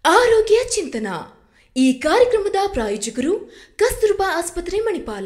ಆರೋಗ್ಯ ಚಿಂತನ ಈ ಕಾರ್ಯಕ್ರಮದ ಪ್ರಾಯೋಜಕರು ಕಸ್ತೂರ್ಬಾ ಆಸ್ಪತ್ರೆ ಮಣಿಪಾಲ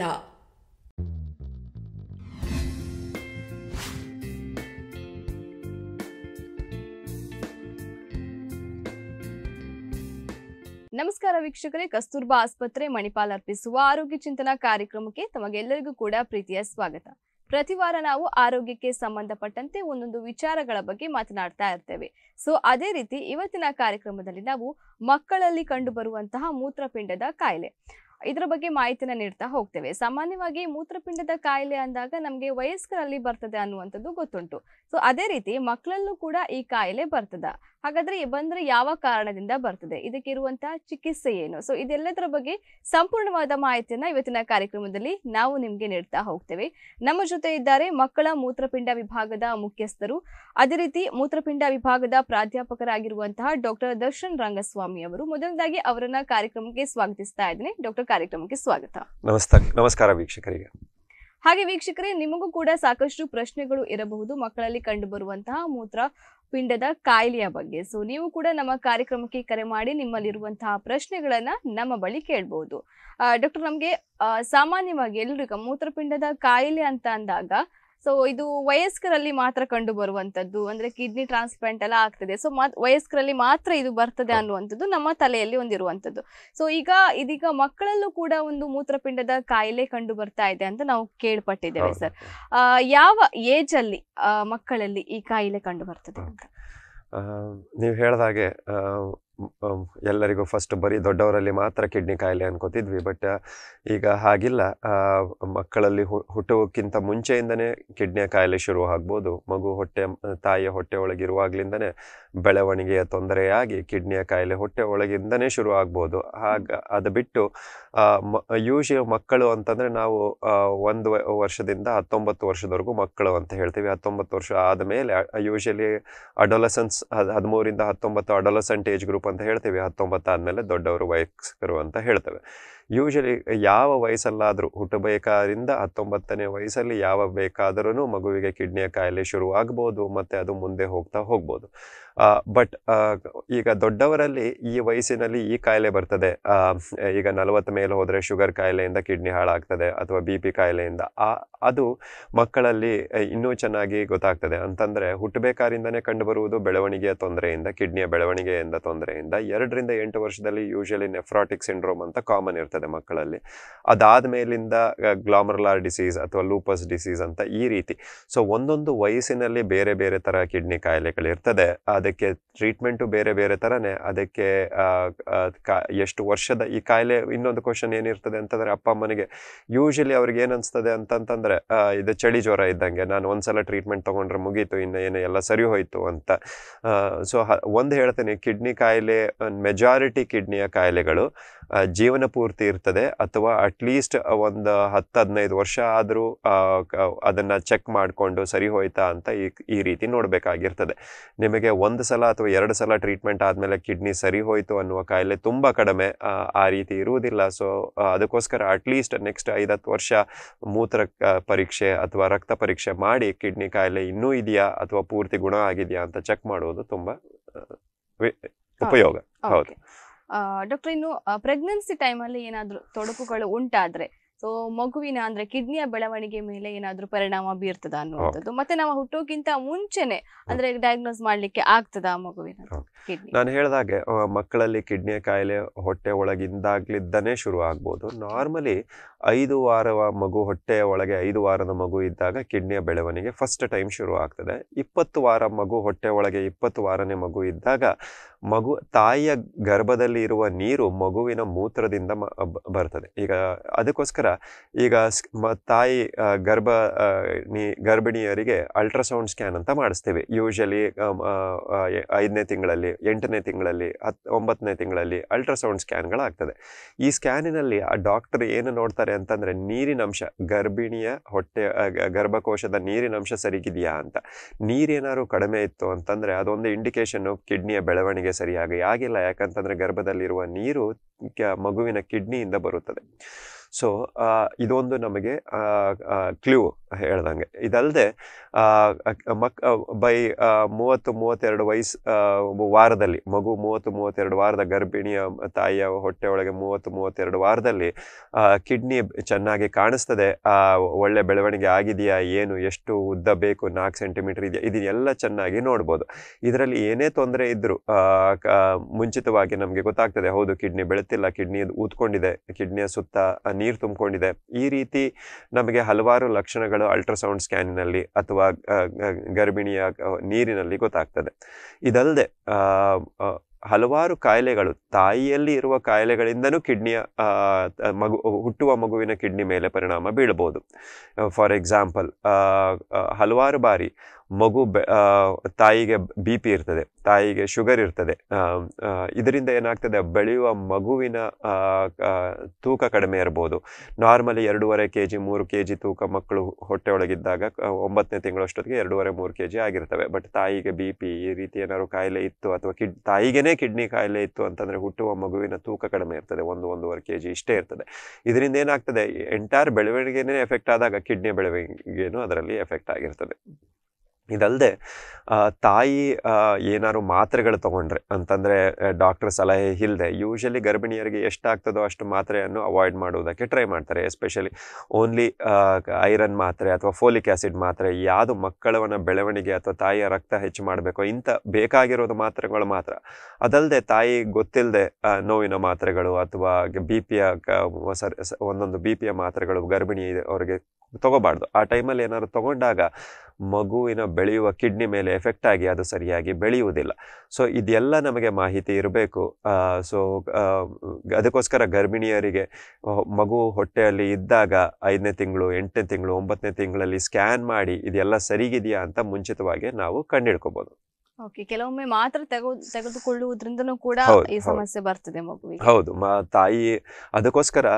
ನಮಸ್ಕಾರ ವೀಕ್ಷಕರೇ ಕಸ್ತೂರ್ಬಾ ಆಸ್ಪತ್ರೆ ಮಣಿಪಾಲ್ ಅರ್ಪಿಸುವ ಆರೋಗ್ಯ ಚಿಂತನಾ ಕಾರ್ಯಕ್ರಮಕ್ಕೆ ತಮಗೆಲ್ಲರಿಗೂ ಕೂಡ ಪ್ರೀತಿಯ ಸ್ವಾಗತ ಪ್ರತಿ ವಾರ ನಾವು ಆರೋಗ್ಯಕ್ಕೆ ಸಂಬಂಧಪಟ್ಟಂತೆ ಒಂದೊಂದು ವಿಚಾರಗಳ ಬಗ್ಗೆ ಮಾತನಾಡ್ತಾ ಇರ್ತೇವೆ ಸೊ ಅದೇ ರೀತಿ ಇವತ್ತಿನ ಕಾರ್ಯಕ್ರಮದಲ್ಲಿ ನಾವು ಮಕ್ಕಳಲ್ಲಿ ಕಂಡುಬರುವಂತಹ ಮೂತ್ರಪಿಂಡದ ಕಾಯಿಲೆ ಇದರ ಬಗ್ಗೆ ಮಾಹಿತಿನ ನೀಡ್ತಾ ಹೋಗ್ತೇವೆ ಸಾಮಾನ್ಯವಾಗಿ ಮೂತ್ರಪಿಂಡದ ಕಾಯಿಲೆ ಅಂದಾಗ ನಮಗೆ ವಯಸ್ಕರಲ್ಲಿ ಬರ್ತದೆ ಅನ್ನುವಂಥದ್ದು ಗೊತ್ತುಂಟು ಸೊ ಅದೇ ರೀತಿ ಮಕ್ಕಳಲ್ಲೂ ಕೂಡ ಈ ಕಾಯಿಲೆ ಬರ್ತದ ಹಾಗಾದ್ರೆ ಬಂದ್ರೆ ಯಾವ ಕಾರಣದಿಂದ ಬರ್ತದೆ ಇದಕ್ಕೆ ಇರುವಂತಹ ಚಿಕಿತ್ಸೆ ಏನು ಸೊ ಇದೆಲ್ಲದರ ಬಗ್ಗೆ ಸಂಪೂರ್ಣವಾದ ಮಾಹಿತಿಯನ್ನ ಇವತ್ತಿನ ಕಾರ್ಯಕ್ರಮದಲ್ಲಿ ನಾವು ನಿಮ್ಗೆ ನೀಡ್ತಾ ಹೋಗ್ತೇವೆ ನಮ್ಮ ಜೊತೆ ಇದ್ದಾರೆ ಮಕ್ಕಳ ಮೂತ್ರಪಿಂಡ ವಿಭಾಗದ ಮುಖ್ಯಸ್ಥರು ಅದೇ ರೀತಿ ಮೂತ್ರಪಿಂಡ ವಿಭಾಗದ ಪ್ರಾಧ್ಯಾಪಕರಾಗಿರುವಂತಹ ಡಾಕ್ಟರ್ ದರ್ಶನ್ ರಂಗಸ್ವಾಮಿ ಅವರು ಮೊದಲದಾಗಿ ಅವರನ್ನ ಕಾರ್ಯಕ್ರಮಕ್ಕೆ ಸ್ವಾಗತಿಸ್ತಾ ಇದ್ದೀನಿ ಡಾಕ್ಟರ್ ಕಾರ್ಯಕ್ರಮಕ್ಕೆ ಸ್ವಾಗತ ನಮಸ್ತೆ ನಮಸ್ಕಾರ ವೀಕ್ಷಕರಿಗೆ ಹಾಗೆ ವೀಕ್ಷಕರೇ ನಿಮಗೂ ಕೂಡ ಸಾಕಷ್ಟು ಪ್ರಶ್ನೆಗಳು ಇರಬಹುದು ಮಕ್ಕಳಲ್ಲಿ ಕಂಡುಬರುವಂತಹ ಮೂತ್ರ ಪಿಂಡದ ಕಾಯಿಲೆಯ ಬಗ್ಗೆ ಸೊ ನೀವು ಕೂಡ ನಮ್ಮ ಕಾರ್ಯಕ್ರಮಕ್ಕೆ ಕರೆ ಮಾಡಿ ನಿಮ್ಮಲ್ಲಿರುವಂತಹ ಪ್ರಶ್ನೆಗಳನ್ನ ನಮ್ಮ ಬಳಿ ಕೇಳಬಹುದು ಡಾಕ್ಟರ್ ನಮಗೆ ಸಾಮಾನ್ಯವಾಗಿ ಎಲ್ರಿಗೂ ಮೂತ್ರಪಿಂಡದ ಕಾಯಿಲೆ ಅಂತ ಅಂದಾಗ ಸೊ ಇದು ವಯಸ್ಕರಲ್ಲಿ ಮಾತ್ರ ಕಂಡು ಬರುವಂತದ್ದು ಅಂದ್ರೆ ಕಿಡ್ನಿ ಟ್ರಾನ್ಸ್ಪ್ಲಾಂಟ್ ಎಲ್ಲ ಆಗ್ತದೆ ಸೊ ವಯಸ್ಕರಲ್ಲಿ ಮಾತ್ರ ಇದು ಬರ್ತದೆ ಅನ್ನುವಂಥದ್ದು ನಮ್ಮ ತಲೆಯಲ್ಲಿ ಒಂದಿರುವಂತದ್ದು ಸೊ ಈಗ ಇದೀಗ ಮಕ್ಕಳಲ್ಲೂ ಕೂಡ ಒಂದು ಮೂತ್ರಪಿಂಡದ ಕಾಯಿಲೆ ಕಂಡು ಬರ್ತಾ ಇದೆ ಅಂತ ನಾವು ಕೇಳ್ಪಟ್ಟಿದ್ದೇವೆ ಹೌದು. ಸರ್ ಆ, ಯಾವ ಏಜ್ ಅಲ್ಲಿ ಆ, ಮಕ್ಕಳಲ್ಲಿ ಈ ಕಾಯಿಲೆ ಕಂಡು ಬರ್ತದೆ ಅಂತ ಆ, ನೀವು ಹೇಳ್ದಾಗೆ ಆ, ಮ್, ಮ್, ಎಲ್ಲರಿಗೂ ಫಸ್ಟ್ ಬರೀ ದೊಡ್ಡವರಲ್ಲಿ ಮಾತ್ರ ಕಿಡ್ನಿ ಕಾಯಿಲೆ ಅನ್ಕೋತಿದ್ವಿ ಬಟ್ ಈಗ ಹಾಗಿಲ್ಲ ಆ, ಮಕ್ಕಳಲ್ಲಿ ಹು- ಹುಟ್ಟುವಕ್ಕಿಂತ ಮುಂಚೆಯಿಂದನೇ ಕಿಡ್ನಿಯ ಕಾಯಿಲೆ ಶುರು ಆಗ್ಬೋದು ಮಗು ಹೊಟ್ಟೆ ತಾಯಿಯ ಹೊಟ್ಟೆ ಒಳಗಿರುವಾಗ್ಲಿಂದನೇ ಬೆಳವಣಿಗೆಯ ತೊಂದರೆಯಾಗಿ ಕಿಡ್ನಿಯ ಕಾಯಿಲೆ ಹೊಟ್ಟೆ ಒಳಗಿಂದನೇ ಶುರು ಆಗ್ಬೋದು ಹಾಗ ಅದು ಬಿಟ್ಟು ಯೂಶಲಿ ಮಕ್ಕಳು ಅಂತಂದ್ರೆ ನಾವು ಆ, ಒಂದು ವ- ವರ್ಷದಿಂದ ಹತ್ತೊಂಬತ್ತು ವರ್ಷದವರೆಗೂ ಮಕ್ಕಳು ಅಂತ ಹೇಳ್ತೀವಿ ಹತ್ತೊಂಬತ್ತು ವರ್ಷ ಆದಮೇಲೆ ಯೂಶಲಿ ಅಡೋಲಸೆನ್ಸ್ ಹದಿಮೂರಿಂದ ಹತ್ತೊಂಬತ್ತು ಅಡೋಲಸೆಂಟ್ ಏಜ್ ಗ್ರೂಪ್ ಅಂತ ಹೇಳ್ತೀವಿ ಹತ್ತೊಂಬತ್ತು ಆದಮೇಲೆ ದೊಡ್ಡವರು ವಯಸ್ಕರು ಅಂತ ಹೇಳ್ತೇವೆ ಯೂಶಲಿ ಯಾವ ವಯಸ್ಸಲ್ಲಾದರೂ ಹುಟ್ಟಬೇಕಾದ್ರಿಂದ ಹತ್ತೊಂಬತ್ತನೇ ವಯಸ್ಸಲ್ಲಿ ಯಾವ ಬೇಕಾದರೂ ಮಗುವಿಗೆ ಕಿಡ್ನಿಯ ಕಾಯಿಲೆ ಶುರು ಆಗ್ಬೋದು ಮತ್ತು ಅದು ಮುಂದೆ ಹೋಗ್ತಾ ಹೋಗ್ಬೋದು ಬಟ್ ಈಗ ದೊಡ್ಡವರಲ್ಲಿ ಈ ವಯಸ್ಸಿನಲ್ಲಿ ಈ ಕಾಯಿಲೆ ಬರ್ತದೆ ಆ, ಈಗ ನಲವತ್ತ ಮೇಲೆ ಹೋದರೆ ಶುಗರ್ ಕಾಯಿಲೆಯಿಂದ ಕಿಡ್ನಿ ಹಾಳಾಗ್ತದೆ ಅಥವಾ ಬಿ ಪಿ ಕಾಯಿಲೆಯಿಂದ ಆ ಅದು ಮಕ್ಕಳಲ್ಲಿ ಆ, ಇನ್ನೂ ಚೆನ್ನಾಗಿ ಗೊತ್ತಾಗ್ತದೆ ಅಂತಂದರೆ ಹುಟ್ಟಬೇಕಾರಿಂದನೇ ಕಂಡುಬರುವುದು ಬೆಳವಣಿಗೆಯ ತೊಂದರೆಯಿಂದ ಕಿಡ್ನಿಯ ಬೆಳವಣಿಗೆಯಿಂದ ತೊಂದರೆಯಿಂದ ಎರಡರಿಂದ ಎಂಟು ವರ್ಷದಲ್ಲಿ ಯೂಶಲಿ ನೆಫ್ರಾಟಿಕ್ ಸಿಂಡ್ರೋಮ್ ಅಂತ ಕಾಮನ್ ಇರ್ತದೆ ಮಕ್ಕಳಲ್ಲಿ ಅದಾದ ಮೇಲಿಂದ ಗ್ಲಾಮರ್ಲಾರ್ ಡಿಸೀಸ್ ಅಥವಾ ಲೂಪಸ್ ಡಿಸೀಸ್ ಅಂತ ಈ ರೀತಿ ಸೊ ಒಂದೊಂದು ವಯಸ್ಸಿನಲ್ಲಿ ಬೇರೆ ಬೇರೆ ಥರ ಕಿಡ್ನಿ ಕಾಯಿಲೆಗಳಿರ್ತದೆ ಅದಕ್ಕೆ ಟ್ರೀಟ್ಮೆಂಟು ಬೇರೆ ಬೇರೆ ಥರನೇ ಅದಕ್ಕೆ ಆ, ಆ, ಕಾ- ಎಷ್ಟು ವರ್ಷದ ಈ ಕಾಯಿಲೆ ಇನ್ನೊಂದು ಕ್ವಶನ್ ಏನಿರ್ತದೆ ಅಂತಂದರೆ ಅಪ್ಪ ಅಮ್ಮನಿಗೆ ಯೂಶಲಿ ಅವ್ರಿಗೆ ಏನು ಅನಿಸ್ತದೆ ಅಂತಂತಂದರೆ ಇದು ಚಳಿ ಜ್ವರ ಇದ್ದಂಗೆ ನಾನು ಒಂದ್ಸಲ ಟ್ರೀಟ್ಮೆಂಟ್ ತೊಗೊಂಡ್ರೆ ಮುಗೀತು ಇನ್ನು ಏನು ಎಲ್ಲ ಸರಿ ಹೋಯ್ತು ಅಂತ ಸೊ ಒಂದು ಹೇಳ್ತೇನೆ ಕಿಡ್ನಿ ಕಾಯಿಲೆ ಮೆಜಾರಿಟಿ ಕಿಡ್ನಿಯ ಕಾಯಿಲೆಗಳು ಆ, ಜೀವನ ಪೂರ್ತಿ ಇರ್ತದೆ ಅಥವಾ ಅಟ್ಲೀಸ್ಟ್ ಒಂದು ಹತ್ತು ಹದಿನೈದು ವರ್ಷ ಆದರೂ ಅದನ್ನು ಚೆಕ್ ಮಾಡಿಕೊಂಡು ಸರಿ ಹೋಯ್ತಾ ಅಂತ ಈ ಈ ರೀತಿ ನೋಡಬೇಕಾಗಿರ್ತದೆ ನಿಮಗೆ ಒಂದು ಸಲ ಅಥವಾ ಎರಡು ಸಲ ಟ್ರೀಟ್ಮೆಂಟ್ ಆದಮೇಲೆ ಕಿಡ್ನಿ ಸರಿ ಹೋಯಿತು ಅನ್ನುವ ಕಾಯಿಲೆ ತುಂಬ ಕಡಿಮೆ ಆ, ಆ ರೀತಿ ಇರುವುದಿಲ್ಲ ಸೊ ಅದಕ್ಕೋಸ್ಕರ ಅಟ್ಲೀಸ್ಟ್ ನೆಕ್ಸ್ಟ್ ಐದತ್ತು ವರ್ಷ ಮೂತ್ರ ಆ, ಪರೀಕ್ಷೆ ಅಥವಾ ರಕ್ತ ಪರೀಕ್ಷೆ ಮಾಡಿ ಕಿಡ್ನಿ ಕಾಯಿಲೆ ಇನ್ನೂ ಇದೆಯಾ ಅಥವಾ ಪೂರ್ತಿ ಗುಣ ಆಗಿದೆಯಾ ಅಂತ ಚೆಕ್ ಮಾಡುವುದು ತುಂಬ ಆ, ವಿ- ಉಪಯೋಗ ಹೌದು ಡಾಕ್ಟರ್ ಇನ್ನು ಪ್ರೆಗ್ನೆನ್ಸಿ ಟೈಮಲ್ಲಿ ಏನಾದ್ರೂ ತೊಡಕುಗಳು ಉಂಟಾದ್ರೆ ಸೊ ಮಗುವಿನ ಅಂದ್ರೆ ಕಿಡ್ನಿಯ ಬೆಳವಣಿಗೆ ಮೇಲೆ ಏನಾದ್ರೂ ಪರಿಣಾಮ ಬೀರ್ತದ ಅನ್ನುವಂಥದ್ದು ಮತ್ತೆ ನಾವು ಹುಟ್ಟೋಕ್ಕಿಂತ ಮುಂಚೆನೆ ಅಂದ್ರೆ ಡಯಾಗ್ನೋಸ್ ಮಾಡ್ಲಿಕ್ಕೆ ಆಗ್ತದ ಮಗುವಿನ ಹೌದು. ಕಿಡ್ನಿ ನಾನು ಹೇಳಿದಾಗೆ ಆ, ಮಕ್ಕಳಲ್ಲಿ ಕಿಡ್ನಿಯ ಕಾಯಿಲೆ ಹೊಟ್ಟೆ ಒಳಗಿಂದಾಗ್ಲಿದ್ದಾನೆ ಶುರು ಆಗ್ಬೋದು ನಾರ್ಮಲಿ ಐದು ವಾರ ಮಗು ಹೊಟ್ಟೆಯ ಒಳಗೆ ಐದು ವಾರದ ಮಗು ಇದ್ದಾಗ ಕಿಡ್ನಿಯ ಬೆಳವಣಿಗೆ ಫಸ್ಟ್ ಟೈಮ್ ಶುರು ಆಗ್ತದೆ ಇಪ್ಪತ್ತು ವಾರ ಮಗು ಹೊಟ್ಟೆ ಒಳಗೆ ಇಪ್ಪತ್ತು ವಾರನೇ ಮಗು ಇದ್ದಾಗ ಮಗು ತಾಯಿಯ ಗರ್ಭದಲ್ಲಿ ಇರುವ ನೀರು ಮಗುವಿನ ಮೂತ್ರದಿಂದ ಮ- ಬ- ಬರ್ತದೆ ಈಗ ಅದಕ್ಕೋಸ್ಕರ ಈಗ ಸ್- ಮ- ತಾಯಿ ಆ, ಗರ್ಭ ಆ, ನೀ ಗರ್ಭಿಣಿಯರಿಗೆ ಅಲ್ಟ್ರಾಸೌಂಡ್ ಸ್ಕ್ಯಾನ್ ಅಂತ ಮಾಡಿಸ್ತೇವೆ ಯೂಶಲಿ ಐದನೇ ತಿಂಗಳಲ್ಲಿ ಎಂಟನೇ ತಿಂಗಳಲ್ಲಿ ಹತ್ ಒಂಬತ್ತನೇ ತಿಂಗಳಲ್ಲಿ ಅಲ್ಟ್ರಾಸೌಂಡ್ ಸ್ಕ್ಯಾನ್ಗಳಾಗ್ತದೆ ಈ ಸ್ಕ್ಯಾನಿನಲ್ಲಿ ಆ ಡಾಕ್ಟರ್ ಏನು ನೋಡ್ತಾರೆ ಅಂತಂದರೆ ನೀರಿನಂಶ ಗರ್ಭಿಣಿಯ ಹೊಟ್ಟೆ ಆ, ಗ- ಗರ್ಭಕೋಶದ ನೀರಿನಂಶ ಸರಿಗಿದೆಯಾ ಅಂತ ನೀರೇನಾದ್ರು ಕಡಿಮೆ ಇತ್ತು ಅಂತಂದರೆ ಅದೊಂದು ಇಂಡಿಕೇಶನ್ನು ಕಿಡ್ನಿಯ ಬೆಳವಣಿಗೆ ಸರಿಯಾಗಿ ಆಗಿಲ್ಲ ಯಾಕಂತಂದರೆ ಗರ್ಭದಲ್ಲಿರುವ ನೀರು ಕ- ಮಗುವಿನ ಕಿಡ್ನಿಯಿಂದ ಬರುತ್ತದೆ ಸೊ ಇದೊಂದು ನಮಗೆ ಕ್ಲೂ ಹೇಳ್ದಂಗೆ ಇದಲ್ಲದೆ ಮಕ್ ಬೈ ಮೂವತ್ತು ಮೂವತ್ತೆರಡು ವಯಸ್ಸು ಆ, ವಾರದಲ್ಲಿ ಮಗು ಮೂವತ್ತು ಮೂವತ್ತೆರಡು ವಾರದ ಗರ್ಭಿಣಿಯ ತಾಯಿಯ ಹೊಟ್ಟೆ ಒಳಗೆ ಮೂವತ್ತು ಮೂವತ್ತೆರಡು ವಾರದಲ್ಲಿ ಕಿಡ್ನಿ ಚೆನ್ನಾಗಿ ಕಾಣಿಸ್ತದೆ ಆ, ಒಳ್ಳೆ ಬೆಳವಣಿಗೆ ಆಗಿದೆಯಾ ಏನು ಎಷ್ಟು ಉದ್ದ ಬೇಕು ನಾಲ್ಕು ಸೆಂಟಿಮೀಟರ್ ಇದೆಯಾ ಇದನ್ನೆಲ್ಲ ಚೆನ್ನಾಗಿ ನೋಡ್ಬೋದು ಇದರಲ್ಲಿ ಏನೇ ತೊಂದರೆ ಇದ್ದರೂ ಮುಂಚಿತವಾಗಿ ನಮಗೆ ಗೊತ್ತಾಗ್ತದೆ ಹೌದು ಕಿಡ್ನಿ ಬೆಳೆತಿಲ್ಲ ಕಿಡ್ನಿ ಊದ್ಕೊಂಡಿದೆ ಕಿಡ್ನಿಯ ಸುತ್ತ ನೀರು ತುಂಬಿಕೊಂಡಿದೆ ಈ ರೀತಿ ನಮಗೆ ಹಲವಾರು ಲಕ್ಷಣಗಳು ಅಲ್ಟ್ರಾಸೌಂಡ್ ಸ್ಕ್ಯಾನಿನಲ್ಲಿ ಅಥವಾ ಆ, ಗ- ಗರ್ಭಿಣಿಯ ಆ, ನೀರಿನಲ್ಲಿ ಗೊತ್ತಾಗ್ತದೆ ಇದಲ್ಲದೆ ಹಲವಾರು ಕಾಯಿಲೆಗಳು ತಾಯಿಯಲ್ಲಿ ಇರುವ ಕಾಯಿಲೆಗಳಿಂದನೂ ಕಿಡ್ನಿಯ ಆ, ತ- ಮಗು ಹುಟ್ಟುವ ಮಗುವಿನ ಕಿಡ್ನಿ ಮೇಲೆ ಪರಿಣಾಮ ಬೀಳಬಹುದು ಫಾರ್ ಎಕ್ಸಾಂಪಲ್ ಹಲವಾರು ಬಾರಿ ಮಗು ಬೆ ಆ, ತಾಯಿಗೆ ಬಿ ಪಿ ಇರ್ತದೆ ತಾಯಿಗೆ ಶುಗರ್ ಇರ್ತದೆ ಆ, ಆ, ಇದರಿಂದ ಏನಾಗ್ತದೆ ಬೆಳೆಯುವ ಮಗುವಿನ ಆ, ಆ, ತೂಕ ಕಡಿಮೆ ಇರ್ಬೋದು ನಾರ್ಮಲಿ ಎರಡೂವರೆ ಕೆ ಜಿ ಮೂರು ಕೆ ಜಿ ತೂಕ ಮಕ್ಕಳು ಹೊಟ್ಟೆ ಒಳಗಿದ್ದಾಗ ಆ, ಒಂಬತ್ತನೇ ತಿಂಗಳಷ್ಟೊತ್ತಿಗೆ ಎರಡೂವರೆ ಮೂರು ಕೆ ಜಿ ಆಗಿರ್ತವೆ ಬಟ್ ತಾಯಿಗೆ ಬಿ ಪಿ ಈ ರೀತಿ ಏನಾದ್ರು ಕಾಯಿಲೆ ಇತ್ತು ಅಥವಾ ಕಿಡ್ ತಾಯಿಗೇನೆ ಕಿಡ್ನಿ ಕಾಯಿಲೆ ಇತ್ತು ಅಂತಂದ್ರೆ ಹುಟ್ಟುವ ಮಗುವಿನ ತೂಕ ಕಡಿಮೆ ಇರ್ತದೆ ಒಂದು ಒಂದೂವರೆ ಕೆ ಜಿ ಇಷ್ಟೇ ಇರ್ತದೆ ಇದರಿಂದ ಏನಾಗ್ತದೆ ಎಂಟೈರ್ ಬೆಳವಣಿಗೆನೇ ಎಫೆಕ್ಟ್ ಆದಾಗ ಕಿಡ್ನಿ ಬೆಳವಣಿಗೆನೂ ಅದರಲ್ಲಿ ಎಫೆಕ್ಟ್ ಆಗಿರ್ತದೆ ಇದಲ್ಲದೆ ತಾಯಿ ಆ, ಏನಾದ್ರು ಮಾತ್ರೆಗಳು ತಗೊಂಡ್ರೆ ಅಂತಂದರೆ ಡಾಕ್ಟರ್ ಸಲಹೆ ಇಲ್ಲದೆ ಯೂಶಲಿ ಗರ್ಭಿಣಿಯರಿಗೆ ಎಷ್ಟಾಗ್ತದೋ ಅಷ್ಟು ಮಾತ್ರೆಯನ್ನು ಅವಾಯ್ಡ್ ಮಾಡುವುದಕ್ಕೆ ಟ್ರೈ ಮಾಡ್ತಾರೆ ಎಸ್ಪೆಷಲಿ ಓನ್ಲಿ ಐರನ್ ಮಾತ್ರೆ ಅಥವಾ ಫೋಲಿಕ್ ಆ್ಯಸಿಡ್ ಮಾತ್ರೆ ಯಾವುದು ಮಕ್ಕಳವನ ಬೆಳವಣಿಗೆ ಅಥವಾ ತಾಯಿಯ ರಕ್ತ ಹೆಚ್ಚು ಮಾಡಬೇಕು ಇಂಥ ಬೇಕಾಗಿರೋದು ಮಾತ್ರೆಗಳು ಮಾತ್ರ ಅದಲ್ಲದೆ ತಾಯಿ ಗೊತ್ತಿಲ್ಲದೆ ನೋವಿನ ಮಾತ್ರೆಗಳು ಅಥವಾ ಬಿ ಪಿಯ ಒಂದೊಂದು ಬಿ ಪಿಯ ಮಾತ್ರೆಗಳು ಗರ್ಭಿಣಿ ಅವರಿಗೆ ತಗೋಬಾರ್ದು ಆ ಟೈಮಲ್ಲಿ ಏನಾದ್ರು ತಗೊಂಡಾಗ ಮಗುವಿನ ಬೆಳೆಯುವ ಕಿಡ್ನಿ ಮೇಲೆ ಎಫೆಕ್ಟ್ ಆಗಿ ಅದು ಸರಿಯಾಗಿ ಬೆಳೆಯುವುದಿಲ್ಲ ಸೊ ಇದೆಲ್ಲ ನಮಗೆ ಮಾಹಿತಿ ಇರಬೇಕು ಸೊ ಅದಕ್ಕೋಸ್ಕರ ಗರ್ಭಿಣಿಯರಿಗೆ ಆ, ಮಗು ಹೊಟ್ಟೆಯಲ್ಲಿ ಇದ್ದಾಗ ಐದನೇ ತಿಂಗಳು ಎಂಟನೇ ತಿಂಗಳು ಒಂಬತ್ತನೇ ತಿಂಗಳಲ್ಲಿ ಸ್ಕ್ಯಾನ್ ಮಾಡಿ ಇದೆಲ್ಲ ಸರಿಗಿದೆಯಾ ಅಂತ ಮುಂಚಿತವಾಗಿ ನಾವು ಕಂಡಿಡ್ಕೋಬಹುದು ಓಕೆ ಕೆಲವೊಮ್ಮೆ ಮಾತ್ರ ತೆಗೊ ತೆಗೆದುಕೊಳ್ಳುವುದ್ರಿಂದನೂ ಕೂಡ ಹೌದು, ಈ ಹೌದು. ಸಮಸ್ಯೆ ಬರ್ತದೆ ಮಗುವಿಗೆ ಹೌದು ಮ ತಾಯಿ ಅದಕ್ಕೋಸ್ಕರ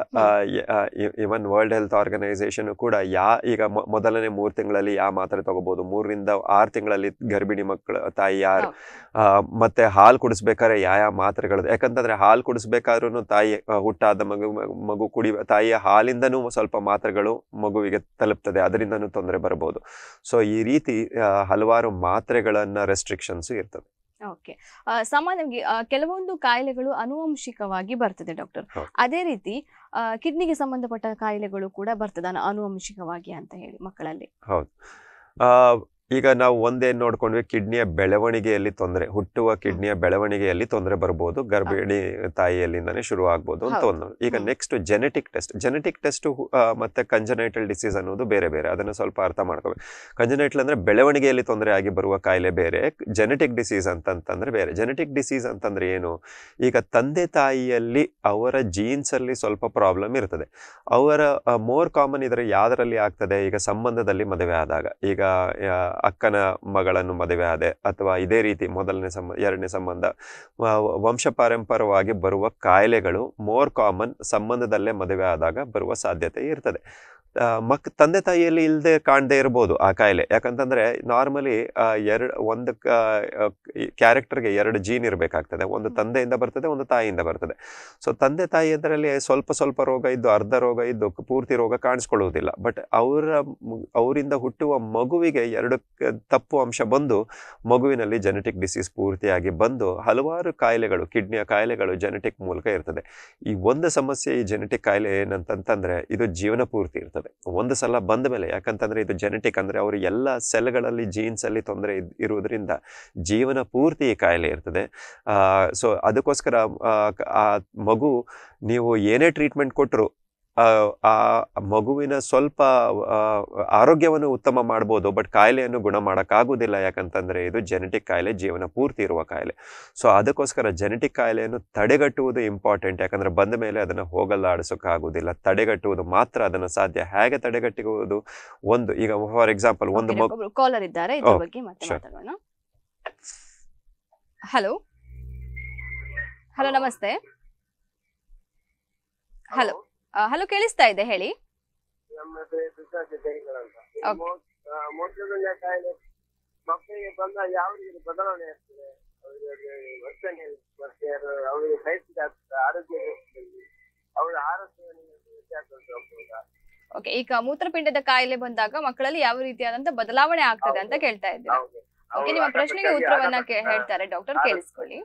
ಇವನ್ ವರ್ಲ್ಡ್ ಹೆಲ್ತ್ ಆರ್ಗನೈಸೇಷನ್ ಕೂಡ ಯಾ ಈಗ ಮೊ- ಮೊದಲನೇ ಮೂರು ತಿಂಗಳಲ್ಲಿ ಯಾವ ಮಾತ್ರೆ ತಗೋಬಹುದು ಮೂರರಿಂದ ಆರು ತಿಂಗಳಲ್ಲಿ ಗರ್ಭಿಣಿ ಮಕ್ಕಳು ತಾಯಿ ಯಾರು ಹೌದು. ಆ, ಮತ್ತೆ ಹಾಲು ಕುಡಿಸ್ಬೇಕಾದ್ರೆ ಯಾವ ಯಾವ ಮಾತ್ರೆಗಳು ಯಾಕಂತಂದ್ರೆ ಹಾಲು ಕುಡಿಸ್ಬೇಕಾದ್ರೂ ತಾಯಿ ಆ, ಹುಟ್ಟಾದ ಮಗು ಮಗು ಕುಡಿ ತಾಯಿಯ ಹಾಲಿಂದನೂ ಸ್ವಲ್ಪ ಮಾತ್ರೆಗಳು ಮಗುವಿಗೆ ತಲುಪ್ತದೆ ಅದರಿಂದನೂ ತೊಂದರೆ ಬರಬಹುದು ಸೊ ಈ ರೀತಿ ಆ, ಹಲವಾರು ಮಾತ್ರೆಗಳನ್ನ ರೆಸ್ಟ್ರಿಕ್ಷನ್ಸ್ ಇರ್ತದೆ ಓಕೆ ಸಾಮಾನ್ಯವಾಗಿ ಆ, ಕೆಲವೊಂದು ಕಾಯಿಲೆಗಳು ಅನುವಂಶಿಕವಾಗಿ ಬರ್ತದೆ ಡಾಕ್ಟರ್ ಹೌದು. ಅದೇ ರೀತಿ ಆ, ಕಿಡ್ನಿಗೆ ಸಂಬಂಧಪಟ್ಟ ಕಾಯಿಲೆಗಳು ಕೂಡ ಬರ್ತದೆ ಅನು- ಅನುವಂಶಿಕವಾಗಿ ಅಂತ ಹೇಳಿ ಮಕ್ಕಳಲ್ಲಿ ಹೌದು ಆ, ಈಗ ನಾವು ಒಂದೇನ್ ನೋಡ್ಕೊಂಡ್ವಿ ಕಿಡ್ನಿಯ ಬೆಳವಣಿಗೆಯಲ್ಲಿ ತೊಂದರೆ ಹುಟ್ಟುವ ಕಿಡ್ನಿಯ ಬೆಳವಣಿಗೆಯಲ್ಲಿ ತೊಂದರೆ ಬರ್ಬೋದು ಗರ್ಭಿಣಿ ತಾಯಿಯಲ್ಲಿಂದಾನೇ ಶುರು ಆಗ್ಬೋದು ಅಂತ ಹೌದು. ಒಂದು ಈಗ ಹ್ಮ್. Next genetic test genetic test ಮತ್ತೆ ಕಂಜನೈಟಲ್ ಡಿಸೀಸ್ ಅನ್ನೋದು ಬೇರೆ ಬೇರೆ ಅದನ್ನ ಸ್ವಲ್ಪ ಅರ್ಥ ಮಾಡ್ಕೋಬೇಕು ಕಂಜನೈಟಲ್ ಅಂದ್ರೆ ಬೆಳವಣಿಗೆಯಲ್ಲಿ ತೊಂದರೆ ಆಗಿ ಬರುವ ಕಾಯಿಲೆ ಬೇರೆ ಜೆನೆಟಿಕ್ ಡಿಸೀಸ್ ಅಂತಂತಂದ್ರೆ ಬೇರೆ ಜೆನೆಟಿಕ್ ಡಿಸೀಸ್ ಅಂತಂದ್ರೆ ಏನು ಈಗ ತಂದೆ ತಾಯಿಯಲ್ಲಿ ಅವರ ಜೀನ್ಸ್ ಅಲ್ಲಿ ಸ್ವಲ್ಪ ಪ್ರಾಬ್ಲಮ್ ಇರ್ತದೆ ಅವರ ಮೋರ್ ಕಾಮನ್ ಇದರ ಯಾವ್ದರಲ್ಲಿ ಆಗ್ತದೆ ಈಗ ಸಂಬಂಧದಲ್ಲಿ ಮದುವೆ ಆದಾಗ ಈಗ ಆ, ಅಕ್ಕನ ಮಗಳನ್ನು ಮದುವೆ ಆದೆ ಅಥವಾ ಇದೇ ರೀತಿ ಮೊದಲನೇ ಸಂಬಂಧ ಎರಡನೇ ಸಂಬಂಧ ವ- ವಂಶ ಪಾರಂಪರವಾಗಿ ಬರುವ ಕಾಯಿಲೆಗಳು ಮೋರ್ ಕಾಮನ್ ಸಂಬಂಧದಲ್ಲೇ ಮದುವೆ ಆದಾಗ ಬರುವ ಸಾಧ್ಯತೆ ಇರ್ತದೆ ಆ, ಮಕ್ ತಂದೆ ತಾಯಿಯಲ್ಲಿ ಇಲ್ಲದೆ ಕಾಣದೇ ಇರ್ಬೋದು ಆ ಕಾಯಿಲೆ ಯಾಕಂತಂದ್ರೆ ನಾರ್ಮಲಿ ಎರಡು ಒಂದು ಕ್ಯಾರೆಕ್ಟರ್ಗೆ ಎರಡು ಜೀನ್ ಇರಬೇಕಾಗ್ತದೆ ಒಂದು ತಂದೆಯಿಂದ ಬರ್ತದೆ ಒಂದು ತಾಯಿಯಿಂದ ಬರ್ತದೆ ಸೊ ತಂದೆ ತಾಯಿ ಅದರಲ್ಲಿ ಸ್ವಲ್ಪ ಸ್ವಲ್ಪ ರೋಗ ಇದ್ದು ಅರ್ಧ ರೋಗ ಇದ್ದು ಪೂರ್ತಿ ರೋಗ ಕಾಣಿಸ್ಕೊಳ್ಳುವುದಿಲ್ಲ ಬಟ್ ಅವರ ಮು- ಅವರಿಂದ ಹುಟ್ಟುವ ಮಗುವಿಗೆ ಎರಡು ಕ- ತಪ್ಪು ಅಂಶ ಬಂದು ಮಗುವಿನಲ್ಲಿ ಜೆನೆಟಿಕ್ ಡಿಸೀಸ್ ಪೂರ್ತಿಯಾಗಿ ಬಂದು ಹಲವಾರು ಕಾಯಿಲೆಗಳು ಕಿಡ್ನಿಯ ಕಾಯಿಲೆಗಳು ಜೆನೆಟಿಕ್ ಮೂಲಕ ಇರ್ತದೆ ಈ ಒಂದು ಸಮಸ್ಯೆ ಈ ಜೆನೆಟಿಕ್ ಕಾಯಿಲೆ ಏನಂತಂತಂದ್ರೆ ಇದು ಜೀವನ ಪೂರ್ತಿ ಇರ್ತದೆ ಒಂದು ಸಲ ಬಂದ ಮೇಲೆ ಯಾಕಂತಂದ್ರೆ ಇದು ಜೆನೆಟಿಕ್ ಅಂದ್ರೆ ಅವ್ರ ಎಲ್ಲ ಸೆಲ್ಗಳಲ್ಲಿ ಜೀನ್ಸ್ ಅಲ್ಲಿ ತೊಂದರೆ ಇದ್- ಇರುವುದರಿಂದ ಜೀವನ ಪೂರ್ತಿ ಈ ಕಾಯಿಲೆ ಇರ್ತದೆ ಸೊ ಅದಕ್ಕೋಸ್ಕರ ಆ, ಕ- ಆ ಮಗು ನೀವು ಏನೇ ಟ್ರೀಟ್ಮೆಂಟ್ ಕೊಟ್ಟರು ಆ ಮಗುವಿನ ಸ್ವಲ್ಪ ಆ, ಆರೋಗ್ಯವನ್ನು ಉತ್ತಮ ಮಾಡ್ಬೋದು ಬಟ್ ಕಾಯಿಲೆಯನ್ನು ಗುಣ ಮಾಡೋಕ್ಕಾಗೋದಿಲ್ಲ ಯಾಕಂತಂದ್ರೆ ಇದು ಜೆನೆಟಿಕ್ ಕಾಯಿಲೆ ಜೀವನ ಪೂರ್ತಿ ಇರುವ ಕಾಯಿಲೆ ಸೊ ಅದಕ್ಕೋಸ್ಕರ ಜೆನೆಟಿಕ್ ಕಾಯಿಲೆಯನ್ನು ತಡೆಗಟ್ಟುವುದು ಇಂಪಾರ್ಟೆಂಟ್ ಯಾಕಂದ್ರೆ ಬಂದ ಮೇಲೆ ಅದನ್ನು ಹೋಗಲಾಡಿಸೋಕ್ಕಾಗೋದಿಲ್ಲ ತಡೆಗಟ್ಟುವುದು ಮಾತ್ರ ಅದನ್ನು ಸಾಧ್ಯ ಹೇಗೆ ತಡೆಗಟ್ಟುವುದು ಒಂದು ಈಗ ಫಾರ್ ಎಕ್ಸಾಂಪಲ್ ಒಂದು ಮಗು ಕಾಲರ್ ಇದ್ದಾರೆ ಇದ್ರ Okay, ಬಗ್ಗೆ ಮತ್ತೆ sure. ಮಾತಾಡೋಣ ಹಲೋ ಹಲೋ ನಮಸ್ತೆ ಹಲೋ ಹಲೋ ಕೇಳಿಸ್ತಾ ಇದೆ ಹೇಳಿ ನಮ್ಮದು ದುರ್ಗಾಜಿ ಅಂತ Okay. ಮೂತ್ರದಿಂದ ಕಾಯಿಲೆ ಮಕ್ಕಳಿಗೆ ಬಂದ ಯಾವ ರೀತಿ ಬದಲಾವಣೆ ಆಗ್ತದೆ ಅವರಿಗೆ ವರ್ತನೆ ಮತ್ತೆ ಅದು ಅವರಿಗೆ ಸಹಿಸಿದ ಆರೋಗ್ಯ ವ್ಯವಸ್ಥೆಯಲ್ಲಿ ಅವಳ ಆರೋಗ್ಯ ವ್ಯತ್ಯಾಸ ಉಂಟು ಅಪ್ಪಗ. ಓಕೆ ಈಗ ಮೂತ್ರಪಿಂಡದ ಕಾಯಿಲೆ ಬಂದಾಗ ಮಕ್ಕಳಲ್ಲಿ ಯಾವ ರೀತಿಯಾದಂತ ಬದಲಾವಣೆ ಆಗ್ತದೆ ಅಂತ ಹೌದು. ಕೇಳ್ತಾ ಇದ್ದೀರಾ ಹೌದು ಓಕೆ ನಿಮ್ಮ ಪ್ರಶ್ನೆಗೆ ಉತ್ತರವನ್ನ ಕೇ- ಹೇಳ್ತಾರೆ ಡಾಕ್ಟರ್ ಹಾ. ಕೇಳಿಸ್ಕೊಳ್ಳಿ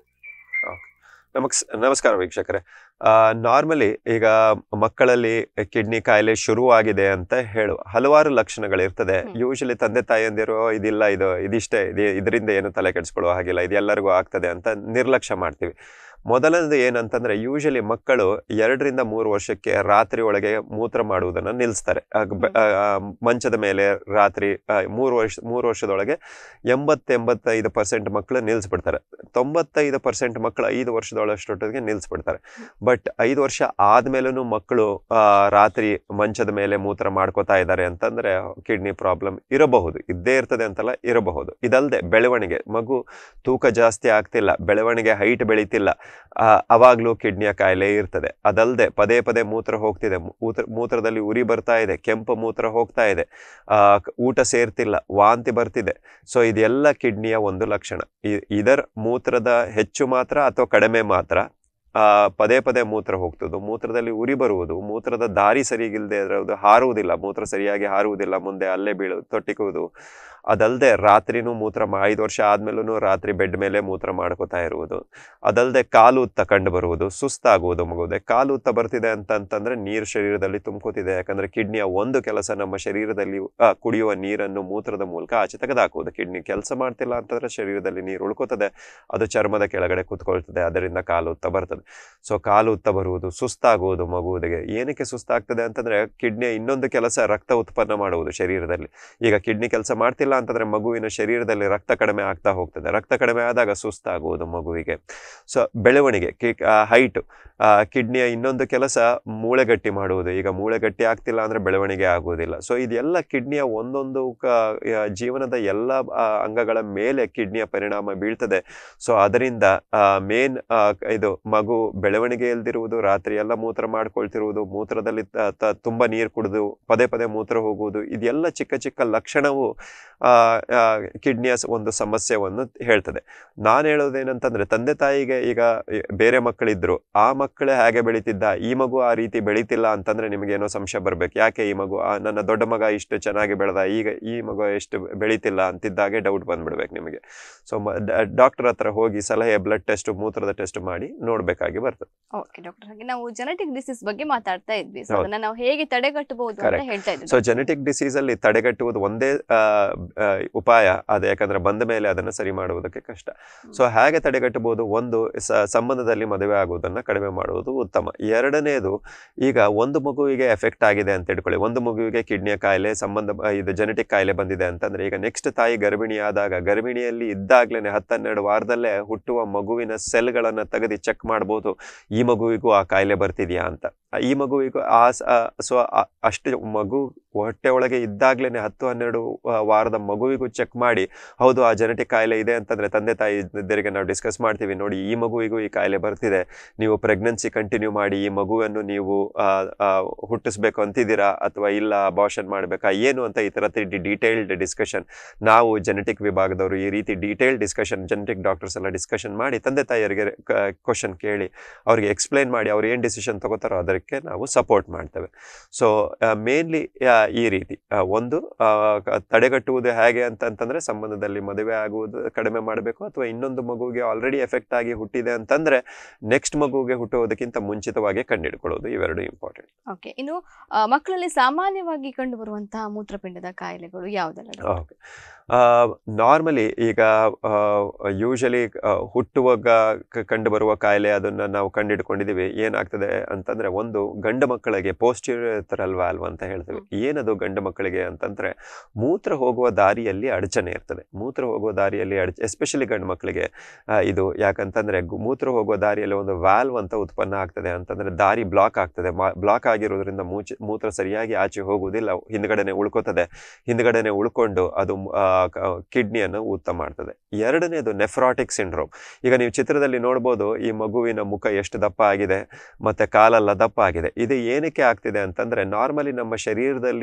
ನಮಸ್ ನಮಸ್ಕಾರ ವೀಕ್ಷಕರೇ ನಾರ್ಮಲಿ ಈಗ ಮಕ್ಕಳಲ್ಲಿ ಕಿಡ್ನಿ ಕಾಯಿಲೆ ಶುರುವಾಗಿದೆ ಅಂತ ಹೇಳು ಹಲವಾರು ಲಕ್ಷಣಗಳಿರ್ತದೆ ಹ್ಮ್. ಯೂಶಲಿ ತಂದೆ ತಾಯಿಯಂದಿರು ಇದಿಲ್ಲ ಇದು ಇದಿಷ್ಟೇ ಇದು ಇದರಿಂದ ಏನು ತಲೆ ಕೆಡಿಸ್ಕೊಳ್ಳೋ ಹಾಗಿಲ್ಲ ಇದು ಎಲ್ಲರಿಗೂ ಆಗ್ತದೆ ಅಂತ ನಿರ್ಲಕ್ಷ್ಯ ಮಾಡ್ತೀವಿ ಮೊದಲನೇದು ಏನಂತಂದ್ರೆ ಯೂಶಲಿ ಮಕ್ಕಳು ಎರಡರಿಂದ ಮೂರು ವರ್ಷಕ್ಕೆ ರಾತ್ರಿ ಒಳಗೆ ಮೂತ್ರ ಮಾಡುವುದನ್ನು ನಿಲ್ಲಿಸ್ತಾರೆ ಆಗ ಬೆ- ಆ, ಆ, ಮಂಚದ ಮೇಲೆ ರಾತ್ರಿ ಆ, ಮೂರು ವರ್ಷ ಮೂರು ವರ್ಷದೊಳಗೆ ಎಂಬತ್ತು ಎಂಬತ್ತೈದು ಪರ್ಸೆಂಟ್ ಮಕ್ಕಳು ನಿಲ್ಲಿಸ್ಬಿಡ್ತಾರೆ ತೊಂಬತ್ತೈದು ಪರ್ಸೆಂಟ್ ಮಕ್ಕಳು ಐದು ವರ್ಷದೊಳಷ್ಟೊಟ್ಟಿಗೆ ನಿಲ್ಲಿಸ್ಬಿಡ್ತಾರೆ ಬಟ್ ಐದು ವರ್ಷ ಆದ್ಮೇಲೂ ಮಕ್ಕಳು ಆ, ರಾತ್ರಿ ಮಂಚದ ಮೇಲೆ ಮೂತ್ರ ಮಾಡ್ಕೋತಾ ಇದ್ದಾರೆ ಅಂತಂದ್ರೆ ಕಿಡ್ನಿ ಪ್ರಾಬ್ಲಮ್ ಇರಬಹುದು ಇದ್ದೇ ಇರ್ತದೆ ಅಂತಲ್ಲ ಇರಬಹುದು ಇದಲ್ಲದೆ ಬೆಳವಣಿಗೆ ಮಗು ತೂಕ ಜಾಸ್ತಿ ಆಗ್ತಿಲ್ಲ ಬೆಳವಣಿಗೆ ಹೈಟ್ ಬೆಳೀತಿಲ್ಲ ಆ, ಅವಾಗ್ಲೂ ಕಿಡ್ನಿಯ ಕಾಯಿಲೆ ಇರ್ತದೆ ಅದಲ್ಲದೆ ಪದೇ ಪದೇ ಮೂತ್ರ ಹೋಗ್ತಿದೆ ಮೂತ್ರ ಮೂತ್ರದಲ್ಲಿ ಉರಿ ಬರ್ತಾ ಇದೆ ಕೆಂಪು ಮೂತ್ರ ಹೋಗ್ತಾ ಇದೆ ಆ, ಕ- ಊಟ ಸೇರ್ತಿಲ್ಲ ವಾಂತಿ ಬರ್ತಿದೆ ಸೊ ಇದೆಲ್ಲ ಕಿಡ್ನಿಯ ಒಂದು ಲಕ್ಷಣ ಇ- ಇದರ ಮೂತ್ರದ ಹೆಚ್ಚು ಮಾತ್ರ ಅಥವಾ ಕಡಿಮೆ ಮಾತ್ರ ಆ, ಪದೇ ಪದೇ ಮೂತ್ರ ಹೋಗ್ತದೆ ಮೂತ್ರದಲ್ಲಿ ಉರಿ ಬರುವುದು ಮೂತ್ರದ ದಾರಿ ಸರಿಗಿಲ್ಲದೆ ಇರೋದು ಹಾರುವುದಿಲ್ಲ ಮೂತ್ರ ಸರಿಯಾಗಿ ಹಾರುವುದಿಲ್ಲ ಮುಂದೆ ಅಲ್ಲೇ ಬೀಳು ತೊಟ್ಟಿಕುವುದು ಅದಲ್ಲದೆ ರಾತ್ರಿನೂ ಮೂತ್ರ ಮಾ- ಐದು ವರ್ಷ ಆದ್ಮೇಲೂ ರಾತ್ರಿ ಬೆಡ್ ಮೇಲೆ ಮೂತ್ರ ಮಾಡ್ಕೋತಾ ಇರುವುದು ಅದಲ್ಲದೆ ಕಾಲು ಉತ್ತ ಕಂಡು ಬರುವುದು ಸುಸ್ತಾಗುವುದು ಮಗುದೆ ಕಾಲು ಉತ್ತ ಬರ್ತಿದೆ ಅಂತ ಅಂತಂದ್ರೆ ನೀರು ಶರೀರದಲ್ಲಿ ತುಂಬ್ಕೋತಿದೆ ಯಾಕಂದ್ರೆ ಕಿಡ್ನಿಯ ಒಂದು ಕೆಲಸ ನಮ್ಮ ಶರೀರದಲ್ಲಿ ಆ, ಕುಡಿಯುವ ನೀರನ್ನು ಮೂತ್ರದ ಮೂಲಕ ಆಚೆ ತೆಗೆದಾಕುವುದು ಕಿಡ್ನಿ ಕೆಲಸ ಮಾಡ್ತಿಲ್ಲ ಅಂತಂದ್ರೆ ಶರೀರದಲ್ಲಿ ನೀರು ಉಳ್ಕೋತದೆ ಅದು ಚರ್ಮದ ಕೆಳಗಡೆ ಕುತ್ಕೊಳ್ತದೆ ಅದರಿಂದ ಕಾಲು ಉತ್ತ ಬರ್ತದೆ ಸೊ ಕಾಲು ಉತ್ತ ಬರುವುದು ಸುಸ್ತಾಗುವುದು ಮಗುವಿಗೆ ಏನಕ್ಕೆ ಸುಸ್ತಾಗ್ತದೆ ಅಂತಂದ್ರೆ ಕಿಡ್ನಿಯ ಇನ್ನೊಂದು ಕೆಲಸ ರಕ್ತ ಉತ್ಪನ್ನ ಮಾಡುವುದು ಶರೀರದಲ್ಲಿ ಈಗ ಕಿಡ್ನಿ ಕೆಲಸ ಮಾಡ್ತಿಲ್ಲ ಅಂತಂದ್ರೆ ಮಗುವಿನ ಶರೀರದಲ್ಲಿ ರಕ್ತ ಕಡಿಮೆ ಆಗ್ತಾ ಹೋಗ್ತದೆ ರಕ್ತ ಕಡಿಮೆ ಆದಾಗ ಸುಸ್ತಾಗುವುದು ಮಗುವಿಗೆ ಸೊ ಬೆಳವಣಿಗೆ ಹೈಟ್ ಕಿಡ್ನಿಯ ಇನ್ನೊಂದು ಕೆಲಸ ಮೂಳೆ ಗಟ್ಟಿ ಮಾಡುವುದು ಈಗ ಮೂಳೆ ಗಟ್ಟಿ ಆಗ್ತಿಲ್ಲ ಅಂದ್ರೆ ಬೆಳವಣಿಗೆ ಆಗುವುದಿಲ್ಲ ಸೊ ಇದೆಲ್ಲ ಕಿಡ್ನಿಯ ಒಂದೊಂದು ಕ- ಆ, ಜೀವನದ ಎಲ್ಲ ಆ, ಅಂಗಗಳ ಮೇಲೆ ಕಿಡ್ನಿಯ ಪರಿಣಾಮ ಬೀಳ್ತದೆ ಸೊ ಅದರಿಂದ ಮೇನ್ ಇದು ಮಗು ಬೆಳವಣಿಗೆ ಇಲ್ದಿರುವುದು ರಾತ್ರಿ ಎಲ್ಲ ಮೂತ್ರ ಮಾಡ್ಕೊಳ್ತಿರುವುದು ಮೂತ್ರದಲ್ಲಿ ತ- ತ- ತುಂಬಾ ನೀರು ಕುಡಿದು ಪದೇ ಪದೇ ಮೂತ್ರ ಹೋಗುವುದು ಇದೆಲ್ಲ ಚಿಕ್ಕ ಚಿಕ್ಕ ಲಕ್ಷಣವು ಆ, ಆ, ಕಿಡ್ನಿಯ ಸ- ಒಂದು ಸಮಸ್ಯೆಯನ್ನು ಹೇಳ್ತದೆ ನಾನು ಹೇಳೋದೇನಂತಂದ್ರೆ ತಂದೆ ತಾಯಿಗೆ ಈಗ ಬೇರೆ ಮಕ್ಕಳಿದ್ರು ಆ ಮಕ್ಕಳೇ ಹಾಗೆ ಬೆಳೀತಿದ್ದ ಈ ಮಗು ಆ ರೀತಿ ಬೆಳೀತಿಲ್ಲ ಅಂತಂದ್ರೆ ನಿಮಗೆ ಏನೋ ಸಂಶಯ ಬರ್ಬೇಕು ಯಾಕೆ ಈ ಮಗು ಆ, ನನ್ನ ದೊಡ್ಡ ಮಗ ಇಷ್ಟು ಚೆನ್ನಾಗಿ ಬೆಳೆದ ಈಗ ಈ ಮಗು ಎಷ್ಟು ಬೆಳೀತಿಲ್ಲ ಅಂತಿದ್ದಾಗೆ ಡೌಟ್ ಬಂದ್ಬಿಡ್ಬೇಕು ನಿಮಗೆ ಸೊ ಡಾಕ್ಟರ್ ಹತ್ರ ಹೋಗಿ ಸಲಹೆ ಬ್ಲಡ್ ಟೆಸ್ಟ್ ಮೂತ್ರದ ಟೆಸ್ಟ್ ಮಾಡಿ ನೋಡ್ಬೇಕಾಗಿ ಬರ್ತದೆ ಓಕೆ ಡಾಕ್ಟರ್ ಹಾಗೆ ನಾವು ಜೆನೆಟಿಕ್ ಡಿಸೀಸ್ ಬಗ್ಗೆ ಮಾತಾಡ್ತಾ ಇದ್ವಿ ಸೊ ಹೌದು. ಅದನ್ನ ನಾವು ಹೇಗೆ ತಡೆಗಟ್ಟಬಹುದು ಅಂತ Correct. ಹೇಳ್ತಾ ಇದ್ವಿ ಸೊ ಜೆನೆಟಿಕ್ ಡಿಸೀಸ್ ಅಲ್ಲಿ ತಡೆಗಟ್ಟುವುದು ಒಂದೇ ಆ, ಆ, ಉಪಾಯ ಅದು ಯಾಕಂದ್ರೆ ಬಂದ ಮೇಲೆ ಅದನ್ನು ಸರಿ ಮಾಡುವುದಕ್ಕೆ ಕಷ್ಟ ಸೊ ಹೇಗೆ ತಡೆಗಟ್ಟಬಹುದು ಒಂದು ಸ- ಸಂಬಂಧದಲ್ಲಿ ಮದುವೆ ಆಗುವುದನ್ನ ಕಡಿಮೆ ಮಾಡುವುದು ಉತ್ತಮ ಎರಡನೇದು ಈಗ ಒಂದು ಮಗುವಿಗೆ ಎಫೆಕ್ಟ್ ಆಗಿದೆ ಅಂತ ಇಟ್ಕೊಳ್ಳಿ ಒಂದು ಮಗುವಿಗೆ ಕಿಡ್ನಿಯ ಕಾಯಿಲೆ ಸಂಬಂಧ ಆ, ಇದು ಜೆನೆಟಿಕ್ ಕಾಯಿಲೆ ಬಂದಿದೆ ಅಂತಂದ್ರೆ ಈಗ ನೆಕ್ಸ್ಟ್ ತಾಯಿ ಗರ್ಭಿಣಿ ಆದಾಗ ಗರ್ಭಿಣಿಯಲ್ಲಿ ಇದ್ದಾಗ್ಲೇನೆ ಹತ್ತೆರಡು ವಾರದಲ್ಲೇ ಹುಟ್ಟುವ ಮಗುವಿನ ಸೆಲ್ಗಳನ್ನ ತೆಗೆದು ಚೆಕ್ ಮಾಡ್ಬೋದು ಈ ಮಗುವಿಗೂ ಆ ಕಾಯಿಲೆ ಬರ್ತಿದ್ಯಾ ಅಂತ ಈ ಮಗುವಿಗೂ ಆ ಸೊ ಅಷ್ಟು ಮಗು ಹೊಟ್ಟೆ ಒಳಗೆ ಇದ್ದಾಗ್ಲೇನೆ ಹತ್ತು ಹನ್ನೆರಡು ಆ, ವಾರದ ಮಗುವಿಗೂ ಚೆಕ್ ಮಾಡಿ ಹೌದು ಆ ಜೆನೆಟಿಕ್ ಕಾಯಿಲೆ ಇದೆ ಅಂತಂದ್ರೆ ತಂದೆ ತಾಯಿ ಇದ್ದರಿಗೆ ನಾವು ಡಿಸ್ಕಸ್ ಮಾಡ್ತೀವಿ ನೋಡಿ ಈ ಮಗುವಿಗೂ ಈ ಕಾಯಿಲೆ ಬರ್ತಿದೆ ನೀವು ಪ್ರೆಗ್ನೆನ್ಸಿ ಕಂಟಿನ್ಯೂ ಮಾಡಿ ಈ ಮಗುವನ್ನು ನೀವು ಆ, ಆ, ಹುಟ್ಟಿಸ್ಬೇಕು ಅಂತಿದ್ದೀರಾ ಅಥವಾ ಇಲ್ಲ ಅಬಾರ್ಷನ್ ಮಾಡಬೇಕಾ ಏನು ಅಂತ ಈ ಥರ ಡೀಟೇಲ್ಡ್ ಡಿಸ್ಕಷನ್ ನಾವು ಜೆನೆಟಿಕ್ ವಿಭಾಗದವರು ಈ ರೀತಿ ಡೀಟೇಲ್ಡ್ ಡಿಸ್ಕಷನ್ ಜೆನೆಟಿಕ್ ಡಾಕ್ಟರ್ಸ್ ಎಲ್ಲ ಡಿಸ್ಕಷನ್ ಮಾಡಿ ತಂದೆ ತಾಯಿಯರಿಗೆ ಕ್ವಶನ್ ಕೇಳಿ ಅವ್ರಿಗೆ ಎಕ್ಸ್ಪ್ಲೈನ್ ಮಾಡಿ ಅವ್ರು ಏನು ಡಿಸಿಷನ್ ತಗೋತಾರೋ ಅದಕ್ಕೆ ನಾವು ಸಪೋರ್ಟ್ ಮಾಡ್ತೇವೆ ಸೊ ಮೇನ್ಲಿ ಈ ರೀತಿ ಆ, ಒಂದು ಆ, ಕ- ತಡೆಗಟ್ಟುವುದು ಹೇಗೆ ಅಂತಂತಂದ್ರೆ ಸಂಬಂಧದಲ್ಲಿ ಮದುವೆ ಆಗುವುದು ಕಡಿಮೆ ಮಾಡಬೇಕು ಅಥವಾ ಇನ್ನೊಂದು ಮಗುವಿಗೆ ಆಲ್ರೆಡಿ ಎಫೆಕ್ಟ್ ಆಗಿ ಹುಟ್ಟಿದೆ ಅಂತಂದ್ರೆ ನೆಕ್ಸ್ಟ್ ಮಗುವಿಗೆ ಹುಟ್ಟುವುದಕ್ಕಿಂತ ಮುಂಚಿತವಾಗಿ ಕಂಡುಹಿಡ್ಕೊಳ್ಳೋದು ಇವೆರಡು ಇಂಪಾರ್ಟೆಂಟ್ ಓಕೆ ಇನ್ನು ಆ, ಮಕ್ಕಳಲ್ಲಿ ಸಾಮಾನ್ಯವಾಗಿ ಕಂಡು ಬರುವಂತಹ ಮೂತ್ರಪಿಂಡದ ಕಾಯಿಲೆಗಳು ಯಾವುದೆಲ್ಲ doctor? ಓಕೆ ನಾರ್ಮಲಿ ಈಗ ಯೂಶಲಿ ಹುಟ್ಟುವಾಗ ಕ- ಕಂಡುಬರುವ ಕಾಯಿಲೆ ಅದನ್ನು ನಾವು ಕಂಡುಹಿಡ್ಕೊಂಡಿದ್ದೀವಿ ಏನಾಗ್ತದೆ ಅಂತಂದರೆ ಒಂದು ಗಂಡು ಮಕ್ಕಳಿಗೆ ಪೋಸ್ಟಿರಿಯಲ್ ವ್ಯಾಲ್ವ್ ಅಂತ ಹೇಳ್ತೇವೆ ಏನದು ಗಂಡು ಮಕ್ಕಳಿಗೆ ಅಂತಂದರೆ ಮೂತ್ರ ಹೋಗುವ ದಾರಿಯಲ್ಲಿ ಅಡಚಣೆ ಇರ್ತದೆ ಮೂತ್ರ ಹೋಗುವ ದಾರಿಯಲ್ಲಿ ಅಡಚ ಎಸ್ಪೆಷಲಿ ಗಂಡು ಮಕ್ಕಳಿಗೆ ಆ, ಇದು ಯಾಕಂತಂದರೆ ಮೂತ್ರ ಹೋಗುವ ದಾರಿಯಲ್ಲಿ ಒಂದು ವ್ಯಾಲ್ವ್ ಅಂತ ಉತ್ಪನ್ನ ಆಗ್ತದೆ ಅಂತಂದರೆ ದಾರಿ ಬ್ಲಾಕ್ ಆಗ್ತದೆ ಬ್ಲಾಕ್ ಆಗಿರೋದ್ರಿಂದ ಮೂಚ ಮೂತ್ರ ಸರಿಯಾಗಿ ಆಚೆ ಹೋಗುವುದಿಲ್ಲ ಹಿಂದ್ಗಡೆನೆ ಉಳ್ಕೋತದೆ ಹಿಂದ್ಗಡೆನೆ ಉಳ್ಕೊಂಡು ಅದು ಕಿಡ್ನಿಯನ್ನು ಊತ ಮಾಡ್ತದೆ ಎರಡನೇದು ನೆಫ್ರಾಟಿಕ್ ಸಿಂಡ್ರೋಮ್ ಈಗ ನೀವು ಚಿತ್ರದಲ್ಲಿ ನೋಡ್ಬೋದು ಈ ಮಗುವಿನ ಮುಖ ಎಷ್ಟು ದಪ್ಪ ಆಗಿದೆ ಮತ್ತೆ ಕಾಲೆಲ್ಲ ದಪ್ಪ ಆಗಿದೆ ಇದು ಏನಕ್ಕೆ ಆಗ್ತಿದೆ ಅಂತಂದ್ರೆ ನಾರ್ಮಲಿ ನಮ್ಮ ಶರೀರದಲ್ಲಿ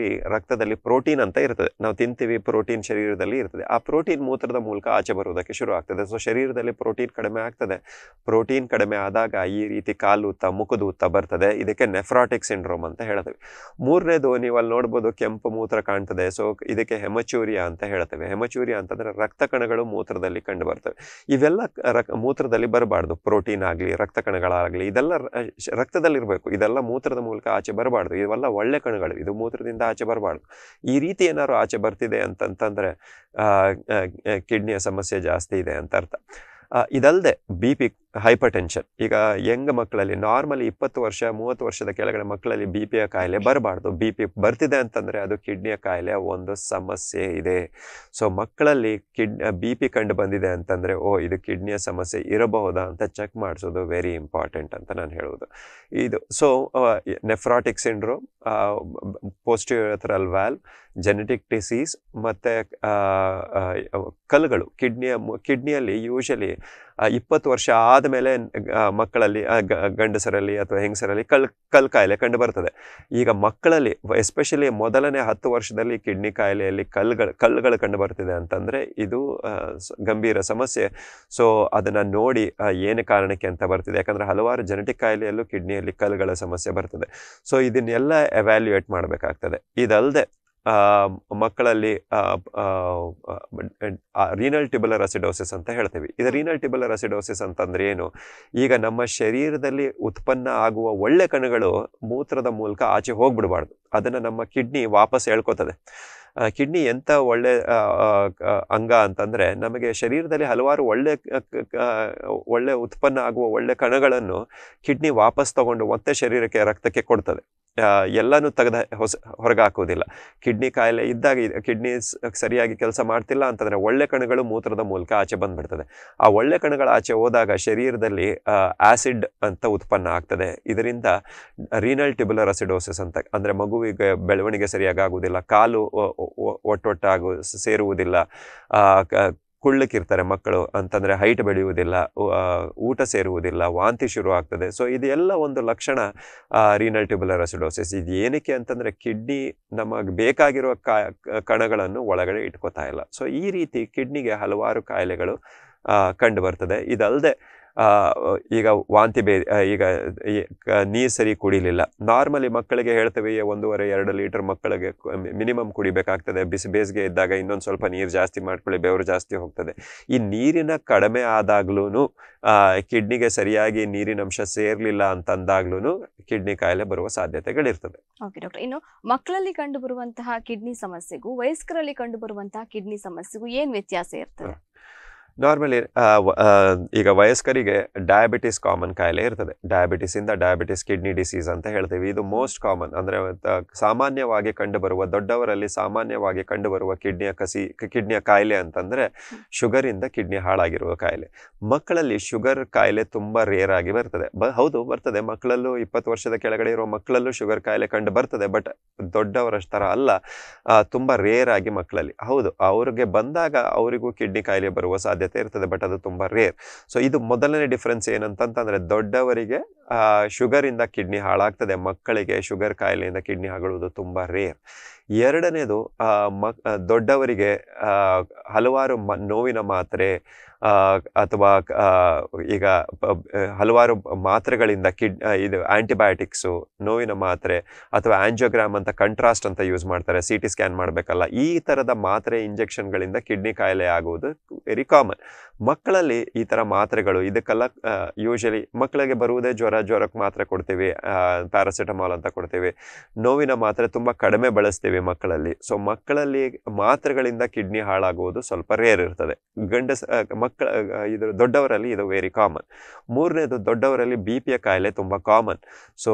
ಮೂತ್ರದಲ್ಲಿ ರಕ್ತದಲ್ಲಿ ಪ್ರೋಟೀನ್ ಅಂತ ಇರ್ತದೆ ನಾವು ತಿಂತೀವಿ ಪ್ರೋಟೀನ್ ಶರೀರದಲ್ಲಿ ಇರ್ತದೆ ಆ ಪ್ರೋಟೀನ್ ಮೂತ್ರದ ಮೂಲಕ ಆಚೆ ಬರುವುದಕ್ಕೆ ಶುರು ಆಗ್ತದೆ ಸೊ ಶರೀರದಲ್ಲಿ ಪ್ರೋಟೀನ್ ಕಡಿಮೆ ಆಗ್ತದೆ ಪ್ರೋಟೀನ್ ಕಡಿಮೆ ಆದಾಗ ಈ ರೀತಿ ಕಾಲು ಊತ ಮುಖದ ಊತ ಬರ್ತದೆ ಇದಕ್ಕೆ ನೆಫ್ರಾಟಿಕ್ ಸಿಂಡ್ರೋಮ್ ಅಂತ ಹೇಳ್ತೇವೆ ಮೂರನೇದು ನೀವು ಅಲ್ಲಿ ನೋಡ್ಬೋದು ಕೆಂಪು ಮೂತ್ರ ಕಾಣ್ತದೆ ಸೊ ಇದಕ್ಕೆ ಹೆಮಚೂರಿಯಾ ಅಂತ ಹೇಳ್ತೇವೆ ಹೆಮಚೂರಿಯಾ ಅಂತಂದ್ರೆ ರಕ್ತ ಕಣಗಳು ಮೂತ್ರದಲ್ಲಿ ಕಂಡು ಬರ್ತವೆ ಇವೆಲ್ಲ ಕ- ರಕ್- ಮೂತ್ರದಲ್ಲಿ ಬರಬಾರ್ದು ಪ್ರೋಟೀನ್ ಆಗಲಿ ರಕ್ತ ಕಣಗಳಾಗಲಿ ಇದೆಲ್ಲ ರ- ಶ- ರಕ್ತದಲ್ಲಿರಬೇಕು ಇದೆಲ್ಲ ಮೂತ್ರದ ಮೂಲಕ ಆಚೆ ಬರಬಾರ್ದು ಇವೆಲ್ಲ ಒಳ್ಳೆ ಕಣಗಳು ಇದು ಮೂತ್ರದಿಂದ ಆಚೆ ಬರಬಾರ್ದು ಈ ರೀತಿ ಏನಾದ್ರು ಆಚೆ ಬರ್ತಿದೆ ಅಂತಂತಂದ್ರೆ ಕಿಡ್ನಿಯ ಸಮಸ್ಯೆ ಜಾಸ್ತಿ ಇದೆ ಅಂತ ಅರ್ಥ ಆ, ಇದಲ್ಲದೆ ಬಿ ಪಿ ಹೈಪರ್ ಟೆನ್ಷನ್ ಈಗ ಯಂಗ್ ಮಕ್ಕಳಲ್ಲಿ ನಾರ್ಮಲಿ ಇಪ್ಪತ್ತು ವರ್ಷ ಮೂವತ್ತು ವರ್ಷದ ಕೆಳಗಡೆ ಮಕ್ಕಳಲ್ಲಿ ಬಿ ಪಿಯ ಕಾಯಿಲೆ ಬರಬಾರ್ದು ಬಿ ಪಿ ಬರ್ತಿದೆ ಅಂತಂದರೆ ಅದು ಕಿಡ್ನಿಯ ಕಾಯಿಲೆಯ ಒಂದು ಸಮಸ್ಯೆ ಇದೆ ಸೊ ಮಕ್ಕಳಲ್ಲಿ ಕಿಡ್ ಬಿ ಪಿ ಕಂಡು ಬಂದಿದೆ ಅಂತಂದರೆ ಓ ಇದು ಕಿಡ್ನಿಯ ಸಮಸ್ಯೆ ಇರಬಹುದಾ ಅಂತ ಚೆಕ್ ಮಾಡಿಸೋದು ವೆರಿ ಇಂಪಾರ್ಟೆಂಟ್ ಅಂತ ನಾನು ಹೇಳುವುದು ಇದು so nephrotic syndrome posterior urethral valve genetic disease ಮತ್ತು ಕಲ್ಲುಗಳು ಕಿಡ್ನಿಯ ಕಿಡ್ನಿಯಲ್ಲಿ ಯೂಶಲಿ ಇಪ್ಪತ್ತು ವರ್ಷ ಆದಮೇಲೆ ಮಕ್ಕಳಲ್ಲಿ ಆ, ಗ- ಗಂಡಸರಲ್ಲಿ ಅಥವಾ ಹೆಂಗಸರಲ್ಲಿ ಕಲ್ ಕಲ್ ಕಾಯಿಲೆ ಕಂಡು ಬರ್ತದೆ ಈಗ ಮಕ್ಕಳಲ್ಲಿ ಎಸ್ಪೆಷಲಿ ಮೊದಲನೇ ಹತ್ತು ವರ್ಷದಲ್ಲಿ ಕಿಡ್ನಿ ಕಾಯಿಲೆಯಲ್ಲಿ ಕಲ್ಲುಗಳು ಕಲ್ಲುಗಳು ಕಂಡು ಬರ್ತಿದೆ ಅಂತಂದರೆ ಇದು ಆ, ಸ- ಗಂಭೀರ ಸಮಸ್ಯೆ ಸೊ ಅದನ್ನು ನೋಡಿ ಆ, ಏನು ಕಾರಣಕ್ಕೆ ಅಂತ ಬರ್ತಿದೆ ಯಾಕಂದರೆ ಹಲವಾರು ಜೆನೆಟಿಕ್ ಕಾಯಿಲೆಯಲ್ಲೂ ಕಿಡ್ನಿಯಲ್ಲಿ ಕಲ್ಲುಗಳ ಸಮಸ್ಯೆ ಬರ್ತದೆ ಸೊ ಇದನ್ನೆಲ್ಲ ಎವ್ಯಾಲ್ಯೂಯೇಟ್ ಮಾಡಬೇಕಾಗ್ತದೆ ಇದಲ್ಲದೆ ಮಕ್ಕಳಲ್ಲಿ ರೀನಲ್ ಟಿಬುಲರ್ ಅಸಿಡೋಸಿಸ್ ಅಂತ ಹೇಳ್ತೀವಿ ಇದು ರೀನಲ್ ಟಿಬುಲರ್ ಅಸಿಡೋಸಿಸ್ ಅಂತಂದ್ರೆ ಏನು ಈಗ ನಮ್ಮ ಶರೀರದಲ್ಲಿ ಉತ್ಪನ್ನ ಆಗುವ ಒಳ್ಳೆ ಕಣಗಳು ಮೂತ್ರದ ಮೂಲಕ ಆಚೆ ಹೋಗ್ಬಿಡಬಾರ್ದು ಅದನ್ನು ನಮ್ಮ ಕಿಡ್ನಿ ವಾಪಸ್ ಹೇಳ್ಕೊತದೆ ಕಿಡ್ನಿ ಎಂಥ ಒಳ್ಳೆ ಆ, ಆ, ಆ, ಅಂಗ ಅಂತಂದರೆ ನಮಗೆ ಶರೀರದಲ್ಲಿ ಹಲವಾರು ಒಳ್ಳೆ ಕ- ಕ- ಕ- ಒಳ್ಳೆ ಉತ್ಪನ್ನ ಆಗುವ ಒಳ್ಳೆ ಕಣಗಳನ್ನು ಕಿಡ್ನಿ ವಾಪಸ್ ತಗೊಂಡು ಮತ್ತೆ ಶರೀರಕ್ಕೆ ರಕ್ತಕ್ಕೆ ಕೊಡ್ತದೆ ಆ, ಎಲ್ಲನೂ ತೆಗೆದ ಹೊಸ ಹೊರಗೆ ಹಾಕೋದಿಲ್ಲ ಕಿಡ್ನಿ ಕಾಯಿಲೆ ಇದ್ದಾಗ ಕಿಡ್ನಿ ಸರಿಯಾಗಿ ಕೆಲಸ ಮಾಡ್ತಿಲ್ಲ ಅಂತಂದರೆ ಒಳ್ಳೆ ಕಣಗಳು ಮೂತ್ರದ ಮೂಲಕ ಆಚೆ ಬಂದ್ಬಿಡ್ತದೆ ಆ ಒಳ್ಳೆ ಕಣಗಳ ಆಚೆ ಹೋದಾಗ ಶರೀರದಲ್ಲಿ ಆಸಿಡ್ ಅಂತ ಉತ್ಪನ್ನ ಆಗ್ತದೆ ಇದರಿಂದ ರೀನಲ್ ಟಿಬುಲರ್ ಅಸಿಡೋಸಿಸ್ ಅಂತ ಅಂದರೆ ಮಗುವಿಗೆ ಬೆಳವಣಿಗೆ ಸರಿಯಾಗಿ ಆಗುವುದಿಲ್ಲ ಕಾಲು ಒ- ಒ- ಒಟ್ಟೊಟ್ಟಾಗು ಸೇರುವುದಿಲ್ಲ ಆ, ಕ- ಕುಳ್ಳಕ್ಕಿರ್ತಾರೆ ಮಕ್ಕಳು ಅಂತಂದರೆ ಹೈಟ್ ಬೆಳೆಯುವುದಿಲ್ಲ ಉ- ಆ, ಊಟ ಸೇರುವುದಿಲ್ಲ ವಾಂತಿ ಶುರು ಆಗ್ತದೆ ಸೊ ಇದೆಲ್ಲ ಒಂದು ಲಕ್ಷಣ ರೀನಲ್ ಟ್ಯೂಬುಲರ್ ಅಸಿಡೋಸಿಸ್ ಇದು ಏನಕ್ಕೆ ಅಂತಂದರೆ ಕಿಡ್ನಿ ನಮಗೆ ಬೇಕಾಗಿರುವ ಕಾ ಕಣಗಳನ್ನು ಒಳಗಡೆ ಇಟ್ಕೋತಾ ಇಲ್ಲ ಸೊ ಈ ರೀತಿ ಕಿಡ್ನಿಗೆ ಹಲವಾರು ಕಾಯಿಲೆಗಳು ಆ, ಕಂಡು ಬರ್ತದೆ ಇದಲ್ಲದೆ ಈಗ ವಾಂತಿ ಬೇ ಆ, ಈಗ ನೀರು ಸರಿ ಕುಡಿಲಿಲ್ಲ ನಾರ್ಮಲಿ ಮಕ್ಕಳಿಗೆ ಹೇಳ್ತೇವೆ ಒಂದೂವರೆ ಎರಡು ಲೀಟರ್ ಮಕ್ಕಳಿಗೆ ಮಿನಿಮಮ್ ಕುಡಿಬೇಕಾಗ್ತದೆ ಬಿಸಿ ಬೇಸಿಗೆ ಇದ್ದಾಗ ಇನ್ನೊಂದು ಸ್ವಲ್ಪ ನೀರು ಜಾಸ್ತಿ ಮಾಡ್ಕೊಳ್ಳಿ ಬೆವರು ಜಾಸ್ತಿ ಹೋಗ್ತದೆ ಈ ನೀರಿನ ಕಡಿಮೆ ಆದಾಗ್ಲೂ ಕಿಡ್ನಿಗೆ ಸರಿಯಾಗಿ ನೀರಿನ ಅಂಶ ಸೇರ್ಲಿಲ್ಲ ಅಂತಂದಾಗ್ಲೂ ಕಿಡ್ನಿ ಕಾಯಿಲೆ ಬರುವ ಸಾಧ್ಯತೆಗಳಿರ್ತದೆ ಓಕೆ ಡಾಕ್ಟರ್ ಇನ್ನು ಮಕ್ಕಳಲ್ಲಿ ಕಂಡು ಬರುವಂತಹ ಕಿಡ್ನಿ ಸಮಸ್ಯೆಗೂ ವಯಸ್ಕರಲ್ಲಿ ಕಂಡು ಬರುವಂತಹ ಕಿಡ್ನಿ ಸಮಸ್ಯೆಗೂ ಏನ್ ವ್ಯತ್ಯಾಸ ಇರ್ತದೆ ನಾರ್ಮಲಿ ಈಗ ವಯಸ್ಕರಿಗೆ ಡಯಾಬಿಟಿಸ್ ಕಾಮನ್ ಕಾಯಿಲೆ ಇರ್ತದೆ ಡಯಾಬಿಟಿಸ್ ಇಂದ ಡಯಾಬಿಟಿಸ್ ಕಿಡ್ನಿ ಡಿಸೀಸ್ ಅಂತ ಹೇಳ್ತೀವಿ ಇದು ಮೋಸ್ಟ್ ಕಾಮನ್ ಅಂದರೆ ಸಾಮಾನ್ಯವಾಗಿ ಕಂಡುಬರುವ ದೊಡ್ಡವರಲ್ಲಿ ಸಾಮಾನ್ಯವಾಗಿ ಕಂಡುಬರುವ ಕಿಡ್ನಿಯ ಕಸಿ ಕಿಡ್ನಿಯ ಕಾಯಿಲೆ ಅಂತಂದರೆ ಶುಗರಿಂದ ಕಿಡ್ನಿ ಹಾಳಾಗಿರುವ ಕಾಯಿಲೆ ಮಕ್ಕಳಲ್ಲಿ ಶುಗರ್ ಕಾಯಿಲೆ ತುಂಬ ರೇರ್ ಆಗಿ ಬರ್ತದೆ ಬ ಹೌದು ಬರ್ತದೆ ಮಕ್ಕಳಲ್ಲೂ ಇಪ್ಪತ್ತು ವರ್ಷದ ಕೆಳಗಡೆ ಇರುವ ಮಕ್ಕಳಲ್ಲೂ ಶುಗರ್ ಕಾಯಿಲೆ ಕಂಡು ಬರ್ತದೆ ಬಟ್ ದೊಡ್ಡವರ ಥರ ಅಲ್ಲ ಆ, ತುಂಬ ರೇರ್ ಆಗಿ ಮಕ್ಕಳಲ್ಲಿ ಹೌದು ಅವ್ರಿಗೆ ಬಂದಾಗ ಅವರಿಗೂ ಕಿಡ್ನಿ ಕಾಯಿಲೆ ಬರುವ ಸಾಧ್ಯತೆ ಇರ್ತದೆ ಬಟ್ ಅದು ತುಂಬ ರೇರ್ ಸೊ ಇದು ಮೊದಲನೇ ಡಿಫ್ರೆನ್ಸ್ ಏನಂತಂತಂದ್ರೆ ದೊಡ್ಡವರಿಗೆ ಶುಗರಿಂದ ಕಿಡ್ನಿ ಹಾಳಾಗ್ತದೆ ಮಕ್ಕಳಿಗೆ ಶುಗರ್ ಕಾಯಿಲೆಯಿಂದ ಕಿಡ್ನಿ ಹಾಳುವುದು ತುಂಬ ರೇರ್ ಎರಡನೇದು ಆ, ಮಕ್ ಆ, ದೊಡ್ಡವರಿಗೆ ಆ, ಹಲವಾರು ಮ ನೋವಿನ ಮಾತ್ರೆ ಆ, ಅಥವಾ ಆ, ಈಗ ಪ- ಹಲವಾರು ಮಾತ್ರೆಗಳಿಂದ ಕಿಡ್ ಆ, ಇದು ಆಂಟಿಬಯೋಟಿಕ್ಸು ನೋವಿನ ಮಾತ್ರೆ ಅಥವಾ ಆಂಜಿಯೋಗ್ರಾಮ್ ಅಂತ ಕಂಟ್ರಾಸ್ಟ್ ಅಂತ ಯೂಸ್ ಮಾಡ್ತಾರೆ ಸಿ ಟಿ ಸ್ಕ್ಯಾನ್ ಮಾಡಬೇಕಲ್ಲ ಈ ಥರದ ಮಾತ್ರೆ ಇಂಜೆಕ್ಷನ್ಗಳಿಂದ ಕಿಡ್ನಿ ಕಾಯಿಲೆ ಆಗುವುದು ವೆರಿ ಕಾಮನ್ ಮಕ್ಕಳಲ್ಲಿ ಈ ಥರ ಮಾತ್ರೆಗಳು ಇದಕ್ಕೆಲ್ಲ ಯೂಶಲಿ ಮಕ್ಕಳಿಗೆ ಬರುವುದೇ ಜ್ವರ ಜ್ವರಕ್ಕೆ ಮಾತ್ರೆ ಕೊಡ್ತೀವಿ ಪ್ಯಾರಾಸಿಟಮಾಲ್ ಅಂತ ಕೊಡ್ತೀವಿ ನೋವಿನ ಮಾತ್ರೆ ತುಂಬ ಕಡಿಮೆ ಬಳಸ್ತೀವಿ ಮಕ್ಕಳಲ್ಲಿ ಸೊ ಮಕ್ಕಳಲ್ಲಿ ಮಾತ್ರೆಗಳಿಂದ ಕಿಡ್ನಿ ಹಾಳಾಗುವುದು ಸ್ವಲ್ಪ ರೇರ್ ಇರ್ತದೆ ಗಂಡಸ ಆ, ಮಕ್ಕಳ ಆ, ಇದು ದೊಡ್ಡವರಲ್ಲಿ ಇದು ವೆರಿ ಕಾಮನ್ ಮೂರನೇದು ದೊಡ್ಡವರಲ್ಲಿ ಬಿ ಪಿಯ ಕಾಯಿಲೆ ತುಂಬ ಕಾಮನ್ ಸೊ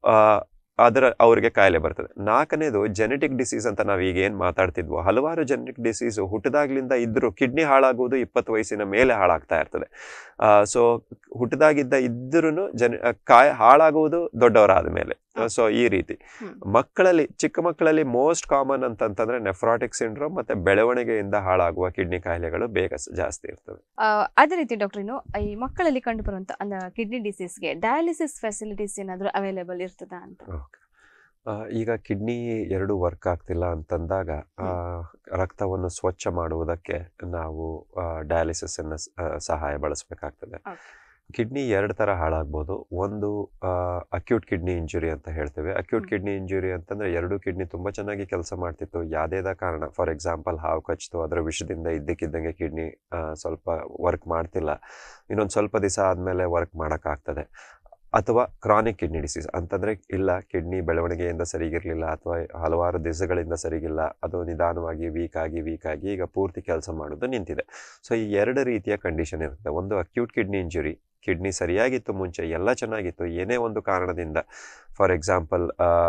ಅದರ ಅವ್ರಿಗೆ ಕಾಯಿಲೆ ಬರ್ತದೆ ನಾಲ್ಕನೇದು ಜೆನೆಟಿಕ್ ಡಿಸೀಸ್ ಅಂತ ನಾವು ಈಗ ಏನು ಮಾತಾಡ್ತಿದ್ವೋ ಹಲವಾರು ಜೆನೆಟಿಕ್ ಡಿಸೀಸು ಹುಟ್ಟಿದಾಗ್ಲಿಂದ ಇದ್ದರೂ ಕಿಡ್ನಿ ಹಾಳಾಗುವುದು ಇಪ್ಪತ್ತು ವಯಸ್ಸಿನ ಮೇಲೆ ಹಾಳಾಗ್ತಾ ಇರ್ತದೆ ಸೊ ಹುಟ್ಟಿದಾಗಿದ್ದ ಇದ್ರೂ ಜನ ಕಾಯಿ ಹಾಳಾಗುವುದು ದೊಡ್ಡವರಾದ ಮೇಲೆ ಸೊ ಈ ರೀತಿ ಹ್ಮ್. ಮಕ್ಕಳಲ್ಲಿ ಚಿಕ್ಕ ಮಕ್ಕಳಲ್ಲಿ ಮೋಸ್ಟ್ ಕಾಮನ್ ಅಂತಂತಂದ್ರೆ ನೆಫ್ರಾಟಿಕ್ ಸಿಂಡ್ರೋಮ್ ಮತ್ತೆ ಬೆಳವಣಿಗೆಯಿಂದ ಹಾಳಾಗುವ ಕಿಡ್ನಿ ಕಾಯಿಲೆಗಳು ಬೇಗ ಸ- ಜಾಸ್ತಿ ಇರ್ತವೆ ಆ, ಅದೇ ರೀತಿ ಡಾಕ್ಟರ್ ಇನ್ನು ಈ ಮಕ್ಕಳಲ್ಲಿ ಕಂಡು ಬರುವಂತ ಅಂದ್ರೆ ಕಿಡ್ನಿ ಡಿಸೀಸ್ಗೆ ಡಯಾಲಿಸಿಸ್ ಫೆಸಿಲಿಟೀಸ್ ಏನಾದರೂ ಅವೈಲೇಬಲ್ ಇರ್ತದಾ ಅಂತ ಆ, ಈಗ ಕಿಡ್ನಿ ಎರಡು ವರ್ಕ್ ಆಗ್ತಿಲ್ಲ ಅಂತಂದಾಗ ಆ, ರಕ್ತವನ್ನು ಸ್ವಚ್ಛ ಮಾಡುವುದಕ್ಕೆ ನಾವು ಡಯಾಲಿಸಿಸ್ ಅನ್ನ ಸ- ಆ, ಸಹಾಯ ಬಳಸಬೇಕಾಗ್ತದೆ Okay. ಕಿಡ್ನಿ ಎರಡು ಥರ ಹಾಳಾಗ್ಬೋದು ಒಂದು ಅಕ್ಯೂಟ್ ಕಿಡ್ನಿ ಇಂಜುರಿ ಅಂತ ಹೇಳ್ತೇವೆ ಅಕ್ಯೂಟ್ ಹ್ಮ್. ಕಿಡ್ನಿ ಇಂಜುರಿ ಅಂತಂದ್ರೆ ಎರಡು ಕಿಡ್ನಿ ತುಂಬಾ ಚೆನ್ನಾಗಿ ಕೆಲಸ ಮಾಡ್ತಿತ್ತು ಯಾವ್ದೇದ ಕಾರಣ ಫಾರ್ ಎಕ್ಸಾಂಪಲ್ ಹಾವು ಕಚ್ಚಿತು ಅದರ ವಿಷದಿಂದ ಇದ್ದಕ್ಕಿದ್ದಂಗೆ ಕಿಡ್ನಿ ಸ್ವಲ್ಪ ವರ್ಕ್ ಮಾಡ್ತಿಲ್ಲ ಇನ್ನೊಂದು ಸ್ವಲ್ಪ ದಿವಸ ಆದಮೇಲೆ ವರ್ಕ್ ಮಾಡೋಕ್ಕಾಗ್ತದೆ ಅಥವಾ ಕ್ರಾನಿಕ್ ಕಿಡ್ನಿ ಡಿಸೀಸ್ ಅಂತಂದ್ರೆ ಇಲ್ಲ ಕಿಡ್ನಿ ಬೆಳವಣಿಗೆಯಿಂದ ಸರಿಗಿರಲಿಲ್ಲ ಅಥವಾ ಹಲವಾರು ದಿವಸಗಳಿಂದ ಸರಿಗಿಲ್ಲ ಅದು ನಿಧಾನವಾಗಿ ವೀಕ್ ಆಗಿ ವೀಕ್ ಆಗಿ ಈಗ ಪೂರ್ತಿ ಕೆಲಸ ಮಾಡೋದು ನಿಂತಿದೆ ಸೊ ಈ ಎರಡು ರೀತಿಯ ಕಂಡೀಷನ್ ಇರುತ್ತೆ ಒಂದು ಅಕ್ಯೂಟ್ ಕಿಡ್ನಿ ಇಂಜುರಿ ಕಿಡ್ನಿ ಸರಿಯಾಗಿತ್ತು ಮುಂಚೆ ಎಲ್ಲ ಚೆನ್ನಾಗಿತ್ತು ಏನೇ ಒಂದು ಕಾರಣದಿಂದ ಫಾರ್ ಎಕ್ಸಾಂಪಲ್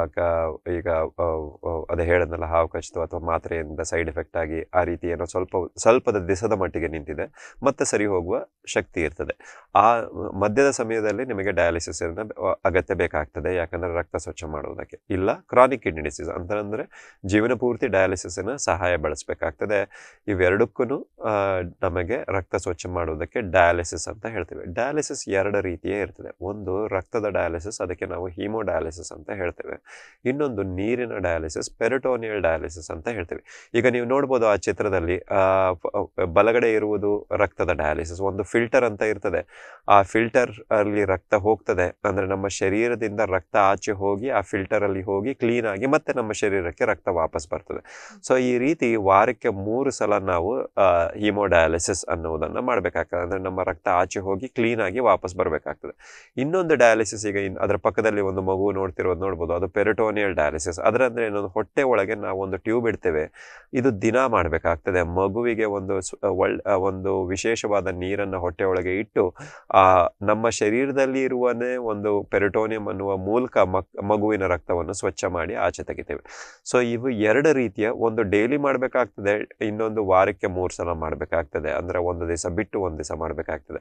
ಈಗ ಆ, ಆ, ಅದೇ ಹೇಳದ್ನಲ್ಲ ಹಾವು ಕಚ್ಚಿತು ಅಥವಾ ಮಾತ್ರೆಯಿಂದ ಸೈಡ್ ಎಫೆಕ್ಟ್ ಆಗಿ ಆ ರೀತಿ ಏನೋ ಸ್ವಲ್ಪ ಸ್ವಲ್ಪದ ದಿವಸದ ಮಟ್ಟಿಗೆ ನಿಂತಿದೆ ಮತ್ತೆ ಸರಿ ಹೋಗುವ ಶಕ್ತಿ ಇರ್ತದೆ ಆ ಮಧ್ಯದ ಸಮಯದಲ್ಲಿ ನಿಮಗೆ ಡಯಾಲಿಸಿಸ್ ಅಗತ್ಯ ಬೇಕಾಗ್ತದೆ ಯಾಕಂದ್ರೆ ರಕ್ತ ಸ್ವಚ್ಛ ಮಾಡುವುದಕ್ಕೆ ಇಲ್ಲ ಕ್ರಾನಿಕ್ ಕಿಡ್ನಿ ಡಿಸೀಸ್ ಅಂತಂದ್ರೆ ಜೀವನ ಪೂರ್ತಿ ಡಯಾಲಿಸಿಸ್ನ ಸಹಾಯ ಬಳಸಬೇಕಾಗ್ತದೆ ಇವೆರಡಕ್ಕೂ ನಮಗೆ ರಕ್ತ ಸ್ವಚ್ಛ ಮಾಡುವುದಕ್ಕೆ ಡಯಾಲಿಸಿಸ್ ಅಂತ ಹೇಳ್ತೇವೆ ಡಯಾಲಿಸಿಸ್ ಎರಡು ರೀತಿಯೇ ಇರ್ತದೆ ಒಂದು ರಕ್ತದ ಡಯಾಲಿಸಿಸ್ ಅದಕ್ಕೆ ನಾವು ಹೀಮೋ ಡಯಾಲಿಸಿಸ್ ಅಂತ ಹೇಳ್ತೇವೆ ಇನ್ನೊಂದು ನೀರಿನ ಡಯಾಲಿಸಿಸ್ ಪೆರಟೋನಿಯಲ್ ಡಯಾಲಿಸಿಸ್ ಅಂತ ಹೇಳ್ತೇವೆ ಈಗ ನೀವು ನೋಡ್ಬೋದು ಆ ಚಿತ್ರದಲ್ಲಿ ಆ, ಪ- ಬಲಗಡೆ ಇರುವುದು ರಕ್ತದ ಡಯಾಲಿಸಿಸ್ ಒಂದು ಫಿಲ್ಟರ್ ಅಂತ ಇರ್ತದೆ ಆ ಫಿಲ್ಟರ್ ಅಲ್ಲಿ ರಕ್ತ ಹೋಗ್ತದೆ ಅಂದ್ರೆ ನಮ್ಮ ಶರೀರದಿಂದ ರಕ್ತ ಆಚೆ ಹೋಗಿ ಆ ಫಿಲ್ಟರ್ ಅಲ್ಲಿ ಹೋಗಿ ಕ್ಲೀನ್ ಆಗಿ ಮತ್ತೆ ನಮ್ಮ ಶರೀರಕ್ಕೆ ರಕ್ತ ವಾಪಸ್ ಬರ್ತದೆ ಸೊ ಈ ರೀತಿ ವಾರಕ್ಕೆ ಮೂರು ಸಲ ನಾವು ಹೀಮೋಡಯಾಲಿಸಿಸ್ ಅನ್ನುವುದನ್ನು ಮಾಡಬೇಕಾಗ್ತದೆ ಅಂದ್ರೆ ನಮ್ಮ ರಕ್ತ ಆಚೆ ಹೋಗಿ ಕ್ಲೀನ್ ಆಗಿ ವಾಪಸ್ ಬರಬೇಕಾಗ್ತದೆ ಇನ್ನೊಂದು ಡಯಾಲಿಸಿಸ್ ಈಗ ಇನ್ ಅದರ ಪಕ್ಕದಲ್ಲಿ ಒಂದು ಮಗು ನೋಡ್ತಿರೋದು ನೋಡ್ಬೋದು ಅದು ಪೆರಿಟೋನಿಯಲ್ ಡಯಾಲಿಸಿಸ್ ಅದರ ಅಂದ್ರೆ ಏನೊಂದು ಹೊಟ್ಟೆ ಒಳಗೆ ನಾವು ಒಂದು ಟ್ಯೂಬ್ ಇಡ್ತೇವೆ ಇದು ದಿನ ಮಾಡಬೇಕಾಗ್ತದೆ ಮಗುವಿಗೆ ಒಂದು ಸ್- ಒಳ್ ಆ, ಒಂದು ವಿಶೇಷವಾದ ನೀರನ್ನು ಹೊಟ್ಟೆ ಒಳಗೆ ಇಟ್ಟು ಆ ನಮ್ಮ ಶರೀರದಲ್ಲಿ ಇರುವನೇ ಒಂದು ಪೆರಿಟೋನಿಯಂ ಅನ್ನುವ ಮೂಲಕ ಮಕ್ ಮಗುವಿನ ರಕ್ತವನ್ನು ಸ್ವಚ್ಛ ಮಾಡಿ ಆಚೆ ತೆಗಿತೇವೆ ಸೊ ಇವು ಎರಡು ರೀತಿಯ ಒಂದು ಡೈಲಿ ಮಾಡಬೇಕಾಗ್ತದೆ ಇನ್ನೊಂದು ವಾರಕ್ಕೆ ಮೂರು ಸಲ ಮಾಡಬೇಕಾಗ್ತದೆ ಅಂದ್ರೆ ಒಂದು ದಿವಸ ಬಿಟ್ಟು ಒಂದು ದಿವಸ ಮಾಡಬೇಕಾಗ್ತದೆ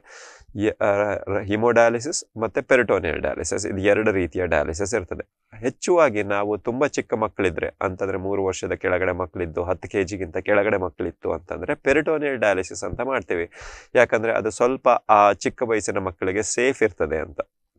ಹಿಮೋಡಯಾಲಿಸಿಸ್ ಮತ್ತೆ ಪೆರಿಟೋನಿಯಲ್ ಡಯಾಲಿಸಿಸ್ ಇದು ಎರಡು ರೀತಿಯ ಡಯಾಲಿಸಿಸ್ ಇರ್ತದೆ ಹೆಚ್ಚುವಾಗಿ ನಾವು ತುಂಬಾ ಚಿಕ್ಕ ಮಕ್ಕಳಿದ್ರೆ ಅಂತಂದ್ರೆ ಮೂರು ವರ್ಷದ ಕೆಳಗಡೆ ಮಕ್ಕಳಿದ್ದು ಹತ್ತು ಕೆ ಜಿಗಿಂತ ಕೆಳಗಡೆ ಮಕ್ಕಳಿತ್ತು ಅಂತಂದ್ರೆ ಪೆರಿಟೋನಿಯಲ್ ಡಯಾಲಿಸಿಸ್ ಅಂತ ಮಾಡ್ತೀವಿ ಯಾಕಂದ್ರೆ ಅದು ಸ್ವಲ್ಪ ಆ ಚಿಕ್ಕ ವಯಸ್ಸಿನ ಮಕ್ಕಳಿಗೆ ಸೇಫ್ ಇರ್ತದೆ ಅಂತ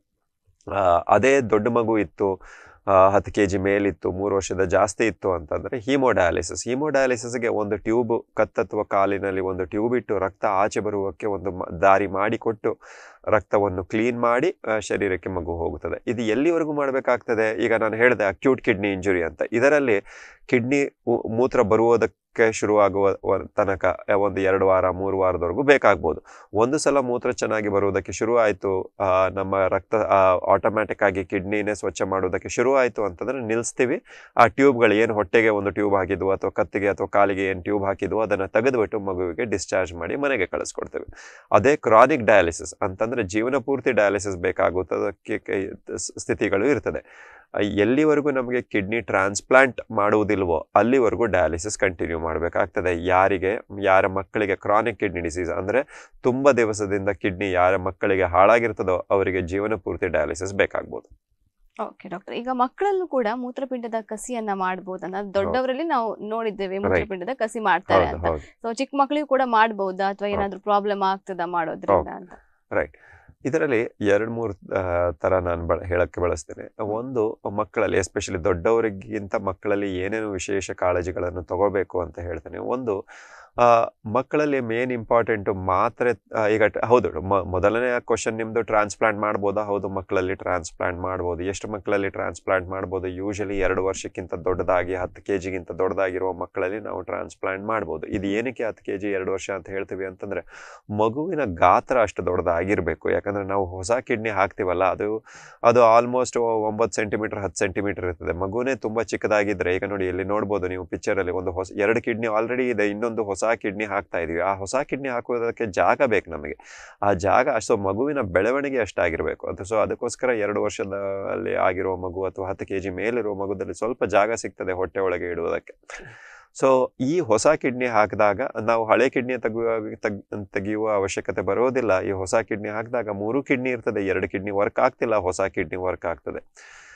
ಆ, ಅದೇ ದೊಡ್ಡ ಮಗು ಇತ್ತು ಆ, ಹತ್ತು ಕೆ ಜಿ ಮೇಲಿತ್ತು ಮೂರು ವರ್ಷದ ಜಾಸ್ತಿ ಇತ್ತು ಅಂತಂದ್ರೆ ಹೀಮೋಡಯಾಲಿಸಿಸ್ ಹೀಮೋಡಯಾಲಿಸಿಸ್ಗೆ ಒಂದು ಟ್ಯೂಬ್ ಕತ್ತತ್ವ ಕಾಲಿನಲ್ಲಿ ಒಂದು ಟ್ಯೂಬ್ ಇಟ್ಟು ರಕ್ತ ಆಚೆ ಬರುವಕ್ಕೆ ಒಂದು ಮ- ದಾರಿ ಮಾಡಿಕೊಟ್ಟು ರಕ್ತವನ್ನು ಕ್ಲೀನ್ ಮಾಡಿ ಆ, ಶರೀರಕ್ಕೆ ಮಗು ಹೋಗುತ್ತದೆ ಇದು ಎಲ್ಲಿವರೆಗೂ ಮಾಡಬೇಕಾಗ್ತದೆ ಈಗ ನಾನು ಹೇಳಿದೆ ಅಕ್ಯೂಟ್ ಕಿಡ್ನಿ ಇಂಜುರಿ ಅಂತ ಇದರಲ್ಲಿ ಕಿಡ್ನಿ ಮೂತ್ರ ಬರುವುದಕ್ಕೆ ಶುರುವಾಗುವ ವ- ತನಕ ಆ, ಒಂದು ಎರಡು ವಾರ ಮೂರು ವಾರದವರೆಗೂ ಬೇಕಾಗ್ಬೋದು ಒಂದು ಸಲ ಮೂತ್ರ ಚೆನ್ನಾಗಿ ಬರುವುದಕ್ಕೆ ಶುರು ಆಯಿತು ನಮ್ಮ ರಕ್ತ ಆಟೋಮ್ಯಾಟಿಕ್ ಆಗಿ ಕಿಡ್ನಿನೇ ಸ್ವಚ್ಛ ಮಾಡುವುದಕ್ಕೆ ಶುರು ಆಯಿತು ಅಂತಂದ್ರೆ ನಿಲ್ಲಿಸ್ತೀವಿ ಆ ಟ್ಯೂಬ್ಗಳು ಏನು ಹೊಟ್ಟೆಗೆ ಒಂದು ಟ್ಯೂಬ್ ಹಾಕಿದ್ವು ಅಥವಾ ಕತ್ತಿಗೆ ಅಥವಾ ಕಾಲಿಗೆ ಏನು ಟ್ಯೂಬ್ ಹಾಕಿದ್ವು ಅದನ್ನು ತೆಗೆದುಬಿಟ್ಟು ಮಗುವಿಗೆ ಡಿಸ್ಚಾರ್ಜ್ ಮಾಡಿ ಮನೆಗೆ ಕಳಿಸ್ಕೊಡ್ತೇವೆ ಅದೇ ಕ್ರಾನಿಕ್ ಡಯಾಲಿಸಿಸ್ ಅಂತಂದ್ರೆ ಜೀವನ ಪೂರ್ತಿ ಡಯಾಲಿಸಿಸ್ ಬೇಕಾಗುತ್ತದಕ್ಕೆ ಕೆ- ಸ್- ಸ್ಥಿತಿಗಳು ಇರ್ತದೆ ಆ, ಎಲ್ಲಿವರೆಗೂ ನಮಗೆ ಕಿಡ್ನಿ ಟ್ರಾನ್ಸ್ಪ್ಲಾಂಟ್ ಮಾಡುವುದಿಲ್ವೋ ಅಲ್ಲಿವರೆಗೂ ಡಯಾಲಿಸಿಸ್ ಕಂಟಿನ್ಯೂ ಮಾಡಬೇಕಾಗ್ತದೆ ಯಾರಿಗೆ ಯಾರ ಮಕ್ಕಳಿಗೆ ಕ್ರಾನಿಕ್ ಕಿಡ್ನಿ ಡಿಸೀಸ್ ಅಂದ್ರೆ ತುಂಬ ದಿವಸದಿಂದ ಕಿಡ್ನಿ ಯಾರ ಮಕ್ಕಳಿಗೆ ಹಾಳಾಗಿರ್ತದೋ ಅವರಿಗೆ ಜೀವನ ಪೂರ್ತಿ ಡಯಾಲಿಸಿಸ್ ಬೇಕಾಗ್ಬೋದು ಓಕೆ ಡಾಕ್ಟರ್ ಈಗ ಮಕ್ಕಳಲ್ಲೂ ಕೂಡ ಮೂತ್ರಪಿಂಡದ ಕಸಿಯನ್ನ ಮಾಡಬಹುದನ್ನ ದೊಡ್ಡವರಲ್ಲಿ ನಾವು ನೋಡಿದ್ದೇವೆ ಮೂತ್ರಪಿಂಡದ ಕಸಿ ಮಾಡ್ತಾರೆ ಹೌದು ಅಂತ ಹೌದು ಸೊ ಚಿಕ್ಕ ಮಕ್ಕಳಿಗೂ ಕೂಡ ಮಾಡಬಹುದಾ ಅಥವಾ ಏನಾದ್ರೂ ಪ್ರಾಬ್ಲಮ್ ಆಗ್ತದಾ ಮಾಡೋದ್ರಿಂದ ಅಂತ ಇದರಲ್ಲಿ ಎರಡು ಮೂರು ಥರ ನಾನು ಬಳ ಹೇಳಕ್ಕೆ ಬಳಸ್ತೇನೆ ಒಂದು ಮಕ್ಕಳಲ್ಲಿ ಎಸ್ಪೆಷಲಿ ದೊಡ್ಡವರಿಗಿಂತ ಮಕ್ಕಳಲ್ಲಿ ಏನೇನು ವಿಶೇಷ ಕಾಳಜಿಗಳನ್ನು ತಗೋಬೇಕು ಅಂತ ಹೇಳ್ತೇನೆ ಒಂದು ಆ, ಮಕ್ಕಳಲ್ಲಿ ಮೇನ್ ಇಂಪಾರ್ಟೆಂಟು ಮಾತ್ರೆ ಆ, ಈಗ ಟ- ಹೌದು ಮ- ಮೊದಲನೇ ಕ್ವಶನ್ ನಿಮ್ಮದು ಟ್ರಾನ್ಸ್ಪ್ಲಾಂಟ್ ಮಾಡ್ಬೋದಾ ಹೌದು ಮಕ್ಕಳಲ್ಲಿ ಟ್ರಾನ್ಸ್ಪ್ಲಾಂಟ್ ಮಾಡ್ಬೋದು ಎಷ್ಟು ಮಕ್ಕಳಲ್ಲಿ ಟ್ರಾನ್ಸ್ಪ್ಲಾಂಟ್ ಮಾಡ್ಬೋದು ಯೂಶಲಿ ಎರಡು ವರ್ಷಕ್ಕಿಂತ ದೊಡ್ಡದಾಗಿ ಹತ್ತು ಕೆ ಜಿಗಿಂತ ದೊಡ್ಡದಾಗಿರುವ ಮಕ್ಕಳಲ್ಲಿ ನಾವು ಟ್ರಾನ್ಸ್ಪ್ಲಾಂಟ್ ಮಾಡ್ಬೋದು ಇದು ಏನಕ್ಕೆ ಹತ್ತು ಕೆ ಜಿ ಎರಡು ವರ್ಷ ಅಂತ ಹೇಳ್ತೀವಿ ಅಂತಂದರೆ ಮಗುವಿನ ಗಾತ್ರ ಅಷ್ಟು ದೊಡ್ಡದಾಗಿರಬೇಕು ಯಾಕಂದರೆ ನಾವು ಹೊಸ ಕಿಡ್ನಿ ಹಾಕ್ತೀವಲ್ಲ ಅದು ಅದು ಆಲ್ಮೋಸ್ಟ್ ಒಂಬತ್ತು ಸೆಂಟಿಮೀಟರ್ ಹತ್ತು ಸೆಂಟಿಮೀಟರ್ ಇರ್ತದೆ ಮಗುನೇ ತುಂಬ ಚಿಕ್ಕದಾಗಿದ್ದರೆ ಈಗ ನೋಡಿ ಇಲ್ಲಿ ನೋಡ್ಬೋದು ನೀವು ಪಿಕ್ಚರಲ್ಲಿ ಒಂದು ಹೊಸ ಎರಡು ಕಿಡ್ನಿ ಆಲ್ರೆಡಿ ಇದೆ ಇನ್ನೊಂದು ಹೊಸ ಕಿಡ್ನಿ ಹಾಕ್ತಾ ಇದೀವಿ ಆ ಹೊಸ ಕಿಡ್ನಿ ಹಾಕುವುದಕ್ಕೆ ಜಾಗ ಬೇಕು ನಮಗೆ ಆ ಜಾಗ ಅಷ್ಟು ಮಗುವಿನ ಬೆಳವಣಿಗೆ ಅಷ್ಟಾಗಿರಬೇಕು ಅದು ಸೊ ಅದಕ್ಕೋಸ್ಕರ ಎರಡು ವರ್ಷದಲ್ಲಿ ಆಗಿರುವ ಮಗು ಅಥವಾ ಹತ್ತು ಕೆ ಜಿ ಮೇಲಿರುವ ಮಗುದಲ್ಲಿ ಸ್ವಲ್ಪ ಜಾಗ ಸಿಗ್ತದೆ ಹೊಟ್ಟೆ ಒಳಗೆ ಇಡುವುದಕ್ಕೆ ಸೊ ಈ ಹೊಸ ಕಿಡ್ನಿ ಹಾಕಿದಾಗ ನಾವು ಹಳೆ ಕಿಡ್ನಿ ತೆಗೆಯುವ ತೆಗ್ ತೆಗೆಯುವ ಅವಶ್ಯಕತೆ ಬರೋದಿಲ್ಲ ಈ ಹೊಸ ಕಿಡ್ನಿ ಹಾಕಿದಾಗ ಮೂರು ಕಿಡ್ನಿ ಇರ್ತದೆ ಎರಡು ಕಿಡ್ನಿ ವರ್ಕ್ ಆಗ್ತಿಲ್ಲ ಹೊಸ ಕಿಡ್ನಿ ವರ್ಕ್ ಆಗ್ತದೆ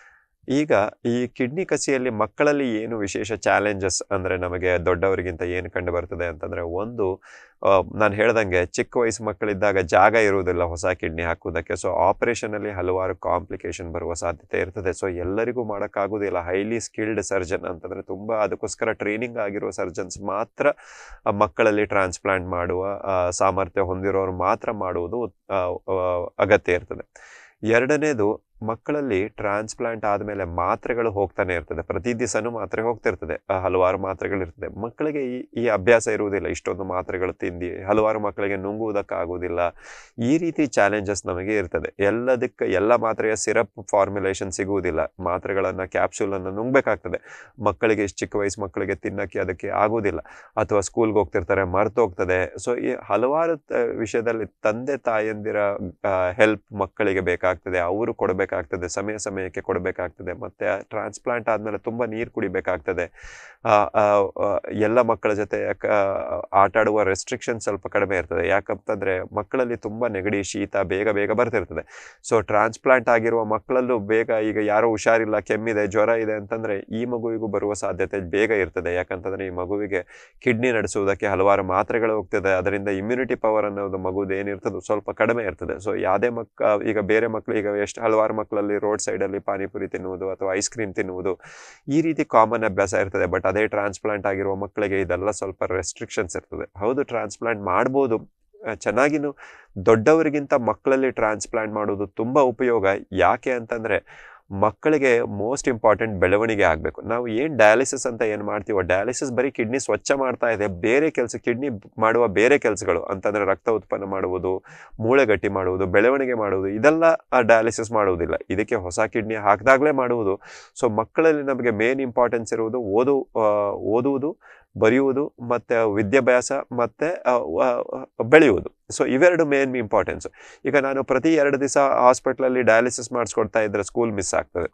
ಈಗ ಈ ಕಿಡ್ನಿ ಕಸಿಯಲ್ಲಿ ಮಕ್ಕಳಲ್ಲಿ ಏನು ವಿಶೇಷ ಚಾಲೆಂಜಸ್ ಅಂದರೆ ನಮಗೆ ದೊಡ್ಡವರಿಗಿಂತ ಏನು ಕಂಡು ಬರ್ತದೆ ಅಂತಂದರೆ ಒಂದು ನಾನು ಹೇಳ್ದಂಗೆ ಚಿಕ್ಕ ವಯಸ್ಸು ಮಕ್ಕಳಿದ್ದಾಗ ಜಾಗ ಇರುವುದಿಲ್ಲ ಹೊಸ ಕಿಡ್ನಿ ಹಾಕುವುದಕ್ಕೆ ಸೊ ಆಪರೇಷನಲ್ಲಿ ಹಲವಾರು ಕಾಂಪ್ಲಿಕೇಶನ್ ಬರುವ ಸಾಧ್ಯತೆ ಇರ್ತದೆ ಸೊ ಎಲ್ಲರಿಗೂ ಮಾಡೋಕ್ಕಾಗೋದಿಲ್ಲ ಹೈಲಿ ಸ್ಕಿಲ್ಡ್ ಸರ್ಜನ್ ಅಂತಂದರೆ ತುಂಬ ಅದಕ್ಕೋಸ್ಕರ ಟ್ರೈನಿಂಗ್ ಆಗಿರುವ ಸರ್ಜನ್ಸ್ ಮಾತ್ರ ಆ ಮಕ್ಕಳಲ್ಲಿ ಟ್ರಾನ್ಸ್ಪ್ಲಾಂಟ್ ಮಾಡುವ ಆ, ಸಾಮರ್ಥ್ಯ ಹೊಂದಿರೋರು ಮಾತ್ರ ಮಾಡುವುದು ಆ, ಆ, ಅಗತ್ಯ ಇರ್ತದೆ ಎರಡನೇದು ಮಕ್ಕಳಲ್ಲಿ ಟ್ರಾನ್ಸ್ಪ್ಲಾಂಟ್ ಆದಮೇಲೆ ಮಾತ್ರೆಗಳು ಹೋಗ್ತಾನೆ ಇರ್ತದೆ ಪ್ರತಿ ದಿವಸನೂ ಮಾತ್ರೆ ಹೋಗ್ತಿರ್ತದೆ ಆ, ಹಲವಾರು ಮಾತ್ರೆಗಳಿರ್ತದೆ ಮಕ್ಕಳಿಗೆ ಈ ಈ ಅಭ್ಯಾಸ ಇರುವುದಿಲ್ಲ ಇಷ್ಟೊಂದು ಮಾತ್ರೆಗಳು ತಿಂದು ಹಲವಾರು ಮಕ್ಕಳಿಗೆ ನುಂಗುವುದಕ್ಕಾಗೋದಿಲ್ಲ ಈ ರೀತಿ ಚಾಲೆಂಜಸ್ ನಮಗೆ ಇರ್ತದೆ ಎಲ್ಲದಕ್ಕೆ ಎಲ್ಲ ಮಾತ್ರೆಯ ಸಿರಪ್ ಫಾರ್ಮುಲೇಷನ್ ಸಿಗುವುದಿಲ್ಲ ಮಾತ್ರೆಗಳನ್ನು ಕ್ಯಾಪ್ಸೂಲನ್ನು ನುಂಗಬೇಕಾಗ್ತದೆ ಮಕ್ಕಳಿಗೆ ಇಷ್ಟು ಚಿಕ್ಕ ವಯಸ್ಸು ಮಕ್ಕಳಿಗೆ ತಿನ್ನಕ್ಕೆ ಅದಕ್ಕೆ ಆಗೋದಿಲ್ಲ ಅಥವಾ ಸ್ಕೂಲ್ಗೆ ಹೋಗ್ತಿರ್ತಾರೆ ಮರ್ತು ಹೋಗ್ತದೆ ಸೊ ಈ ಹಲವಾರು ತ- ವಿಷಯದಲ್ಲಿ ತಂದೆ ತಾಯಂದಿರ ಹೆಲ್ಪ್ ಮಕ್ಕಳಿಗೆ ಬೇಕಾಗ್ತದೆ ಅವರು ಕೊಡಬೇಕಾಗ್ತದೆ ಸಮಯ ಸಮಯಕ್ಕೆ ಕೊಡಬೇಕಾಗ್ತದೆ ಮತ್ತೆ ಟ್ರಾನ್ಸ್ಪ್ಲಾಂಟ್ ಆದಮೇಲೆ ತುಂಬ ನೀರು ಕುಡಿಬೇಕಾಗ್ತದೆ ಆ, ಆ, ಆ, ಎಲ್ಲ ಮಕ್ಕಳ ಜೊತೆ ಯಾಕ- ಆಟ ಆಡುವ ರೆಸ್ಟ್ರಿಕ್ಷನ್ ಸ್ವಲ್ಪ ಕಡಿಮೆ ಇರ್ತದೆ ಯಾಕಂತಂದ್ರೆ ಮಕ್ಕಳಲ್ಲಿ ತುಂಬ ನೆಗಡಿ ಶೀತ ಬೇಗ ಬೇಗ ಬರ್ತಿರ್ತದೆ ಸೊ ಟ್ರಾನ್ಸ್ಪ್ಲಾಂಟ್ ಆಗಿರುವ ಮಕ್ಕಳಲ್ಲೂ ಬೇಗ ಈಗ ಯಾರೋ ಹುಷಾರಿಲ್ಲ ಕೆಮ್ಮಿದೆ ಜ್ವರ ಇದೆ ಅಂತಂದ್ರೆ ಈ ಮಗುವಿಗೂ ಬರುವ ಸಾಧ್ಯತೆ ಬೇಗ ಇರ್ತದೆ ಯಾಕಂತಂದ್ರೆ ಈ ಮಗುವಿಗೆ ಕಿಡ್ನಿ ನಡೆಸುವುದಕ್ಕೆ ಹಲವಾರು ಮಾತ್ರೆಗಳು ಹೋಗ್ತದೆ ಅದರಿಂದ ಇಮ್ಯುನಿಟಿ ಪವರ್ ಅನ್ನೋದು ಮಗುದು ಏನಿರ್ತದೆ ಸ್ವಲ್ಪ ಕಡಿಮೆ ಇರ್ತದೆ ಸೊ ಯಾವುದೇ ಮಕ್ಕ ಈಗ ಬೇರೆ ಮಕ್ಕಳು ಈಗ ಎಷ್ಟು ಹಲವಾರು ಮಕ್ಕಳಲ್ಲಿ ರೋಡ್ ಸೈಡಲ್ಲಿ ಪಾನಿಪುರಿ ತಿನ್ನುವುದು ಅಥವಾ ಐಸ್ ಕ್ರೀಮ್ ತಿನ್ನುವುದು ಈ ರೀತಿ ಕಾಮನ್ ಅಭ್ಯಾಸ ಇರ್ತದೆ ಬಟ್ ಅದೇ ಟ್ರಾನ್ಸ್ಪ್ಲಾಂಟ್ ಆಗಿರುವ ಮಕ್ಕಳಿಗೆ ಇದೆಲ್ಲ ಸ್ವಲ್ಪ ರೆಸ್ಟ್ರಿಕ್ಷನ್ಸ್ ಇರ್ತದೆ ಹೌದು ಟ್ರಾನ್ಸ್ಪ್ಲಾಂಟ್ ಮಾಡ್ಬೋದು ಆ, ಚೆನ್ನಾಗಿನೂ ದೊಡ್ಡವರಿಗಿಂತ ಮಕ್ಕಳಲ್ಲಿ ಟ್ರಾನ್ಸ್ಪ್ಲಾಂಟ್ ಮಾಡೋದು ತುಂಬ ಉಪಯೋಗ ಯಾಕೆ ಅಂತಂದರೆ ಮಕ್ಕಳಿಗೆ ಮೋಸ್ಟ್ ಇಂಪಾರ್ಟೆಂಟ್ ಬೆಳವಣಿಗೆ ಆಗಬೇಕು ನಾವು ಏನು ಡಯಾಲಿಸಿಸ್ ಅಂತ ಏನು ಮಾಡ್ತೀವೋ ಡಯಾಲಿಸಿಸ್ ಬರೀ ಕಿಡ್ನಿ ಸ್ವಚ್ಛ ಮಾಡ್ತಾ ಇದೆ ಬೇರೆ ಕೆಲಸ ಕಿಡ್ನಿ ಮಾಡುವ ಬೇರೆ ಕೆಲಸಗಳು ಅಂತಂದರೆ ರಕ್ತ ಉತ್ಪನ್ನ ಮಾಡುವುದು ಮೂಳೆ ಗಟ್ಟಿ ಮಾಡುವುದು ಬೆಳವಣಿಗೆ ಮಾಡುವುದು ಇದೆಲ್ಲ ಡಯಾಲಿಸಿಸ್ ಮಾಡುವುದಿಲ್ಲ ಇದಕ್ಕೆ ಹೊಸ ಕಿಡ್ನಿ ಹಾಕಿದಾಗಲೇ ಮಾಡುವುದು ಸೊ ಮಕ್ಕಳಲ್ಲಿ ನಮಗೆ ಮೇನ್ ಇಂಪಾರ್ಟೆನ್ಸ್ ಇರುವುದು ಓದು ಆ, ಓದುವುದು ಬರೆಯುವುದು ಮತ್ತು ವಿದ್ಯಾಭ್ಯಾಸ ಮತ್ತು ಬೆಳೆಯುವುದು ಸೊ ಇವೆರಡು ಮೇನ್ ಇಂಪಾರ್ಟೆನ್ಸ್ ಈಗ ನಾನು ಪ್ರತಿ ಎರಡು ದಿವಸ ಹಾಸ್ಪಿಟ್ಲಲ್ಲಿ ಡಯಾಲಿಸಿಸ್ ಮಾಡಿಸ್ಕೊಡ್ತಾ ಇದ್ದರೆ ಸ್ಕೂಲ್ ಮಿಸ್ ಆಗ್ತದೆ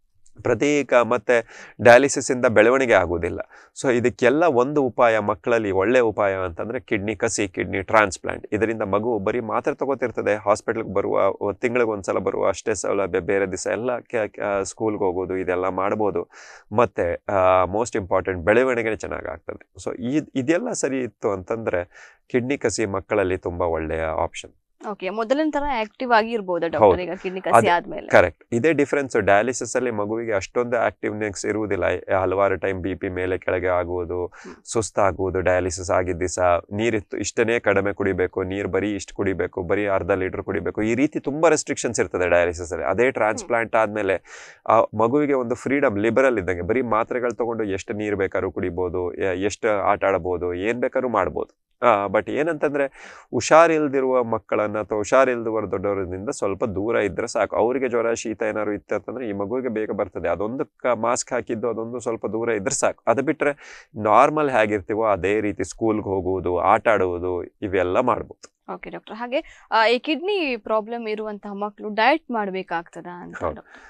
ಪ್ರತಿ ಕ ಮತ್ತೆ ಡಯಾಲಿಸಿಸಿಂದ ಬೆಳವಣಿಗೆ ಆಗುವುದಿಲ್ಲ ಸೊ ಇದಕ್ಕೆಲ್ಲ ಒಂದು ಉಪಾಯ ಮಕ್ಕಳಲ್ಲಿ ಒಳ್ಳೆಯ ಉಪಾಯ ಅಂತಂದರೆ ಕಿಡ್ನಿ ಕಸಿ ಕಿಡ್ನಿ ಟ್ರಾನ್ಸ್ಪ್ಲಾಂಟ್ ಇದರಿಂದ ಮಗು ಬರೀ ಮಾತ್ರೆ ತಗೋತಿರ್ತದೆ ಹಾಸ್ಪಿಟ್ಲಿಗೆ ಬರುವ ತಿಂಗಳಿಗೆ ಒಂದ್ಸಲ ಬರುವ ಅಷ್ಟೇ ಸೌಲಭ್ಯ ಬೇರೆ ದಿವಸ ಎಲ್ಲ ಸ್ಕೂಲ್ಗೆ ಹೋಗೋದು ಇದೆಲ್ಲ ಮಾಡ್ಬೋದು ಮತ್ತು ಮೋಸ್ಟ್ ಇಂಪಾರ್ಟೆಂಟ್ ಬೆಳವಣಿಗೆ ಚೆನ್ನಾಗಿ ಆಗ್ತದೆ ಸೊ ಈ ಇದೆಲ್ಲ ಸರಿ ಇತ್ತು ಅಂತಂದರೆ ಕಿಡ್ನಿ ಕಸಿ ಮಕ್ಕಳಲ್ಲಿ ತುಂಬ ಒಳ್ಳೆಯ ಆಪ್ಷನ್ ಓಕೆ ಮೊದಲಿನ ತರ ಆಕ್ಟಿವ್ ಆಗಿ ಇರ್ಬೋದಾ ಹೌದು. ಡಾಕ್ಟರ್ ಈಗ ಕಿಡ್ನಿ ಕಸಿ ಅದೇ- ಆದ್ಮೇಲೆ ಕರೆಕ್ಟ್ ಇದೇ ಡಿಫ್ರೆನ್ಸ್ ಡಯಾಲಿಸಿಸ್ ಅಲ್ಲಿ ಮಗುವಿಗೆ ಅಷ್ಟೊಂದು ಆಕ್ಟಿವ್ನೆಸ್ ಇರುವುದಿಲ್ಲ ಯ- ಹಲವಾರು ಟೈಮ್ ಬಿ ಪಿ ಮೇಲೆ ಕೆಳಗೆ ಆಗುವುದು ಹ್ಮ್. ಸುಸ್ತಾಗುವುದು ಡಯಾಲಿಸಿಸ್ ಆಗಿದ್ದ ದಿವಸ ನೀರಿತ್ತು ಇಷ್ಟನೇ ಕಡಿಮೆ ಕುಡಿಬೇಕು ನೀರು ಬರೀ ಇಷ್ಟು ಕುಡಿಬೇಕು ಬರೀ ಅರ್ಧ ಲೀಟರ್ ಕುಡಿಬೇಕು ಈ ರೀತಿ ತುಂಬಾ ರೆಸ್ಟ್ರಿಕ್ಷನ್ಸ್ ಇರ್ತದೆ ಡಯಾಲಿಸಿಸ್ ಅಲ್ಲಿ ಅದೇ ಟ್ರಾನ್ಸ್ಪ್ಲಾಂಟ್ ಆದ್ಮೇಲೆ ಆ ಮಗುವಿಗೆ ಒಂದು ಫ್ರೀಡಮ್ ಲಿಬರಲ್ ಇದ್ದಂಗೆ ಬರೀ ಮಾತ್ರೆಗಳು ತಗೊಂಡು ಎಷ್ಟು ನೀರು ಬೇಕಾದ್ರೂ ಕುಡಿಬೋದು ಎ- ಎಷ್ಟು ಆಟ ಆಡಬಹುದು ಏನ್ ಬೇಕಾದ್ರೂ ಮಾಡ್ಬೋದು ಬಟ್ ಏನಂತಂದ್ರೆ ಹುಷಾರಿಲ್ದಿರುವ ಮಕ್ಕಳನ್ನ ಅಥವಾ ಹುಷಾರಿಲ್ದವರ ದೊಡ್ಡವರಿಂದ ಸ್ವಲ್ಪ ದೂರ ಇದ್ರೆ ಸಾಕು ಅವರಿಗೆ ಜ್ವರ ಶೀತ ಏನಾದ್ರು ಇತ್ತು ಅಂತಂದ್ರೆ ಈ ಮಗುವಿಗೆ ಬೇಗ ಬರ್ತದೆ ಅದೊಂದು ಮಾಸ್ಕ್ ಹಾಕಿದ್ದು ಅದೊಂದು ಸ್ವಲ್ಪ ದೂರ ಇದ್ರೆ ಸಾಕು ಅದು ಬಿಟ್ರೆ ನಾರ್ಮಲ್ ಹೇಗಿರ್ತೀವೋ ಅದೇ ರೀತಿ ಸ್ಕೂಲ್ಗೆ ಹೋಗುವುದು ಆಟ ಆಡುವುದು ಇವೆಲ್ಲ ಮಾಡ್ಬೋದು ಓಕೆ ಡಾಕ್ಟರ್ ಹಾಗೆ ಆ, ಈ ಕಿಡ್ನಿ ಪ್ರಾಬ್ಲಮ್ ಇರುವಂತಹ ಮಕ್ಕಳು ಡಯಟ್ ಮಾಡ್ಬೇಕಾಗ್ತದ ಅಂತ ಹೌದು. doctor?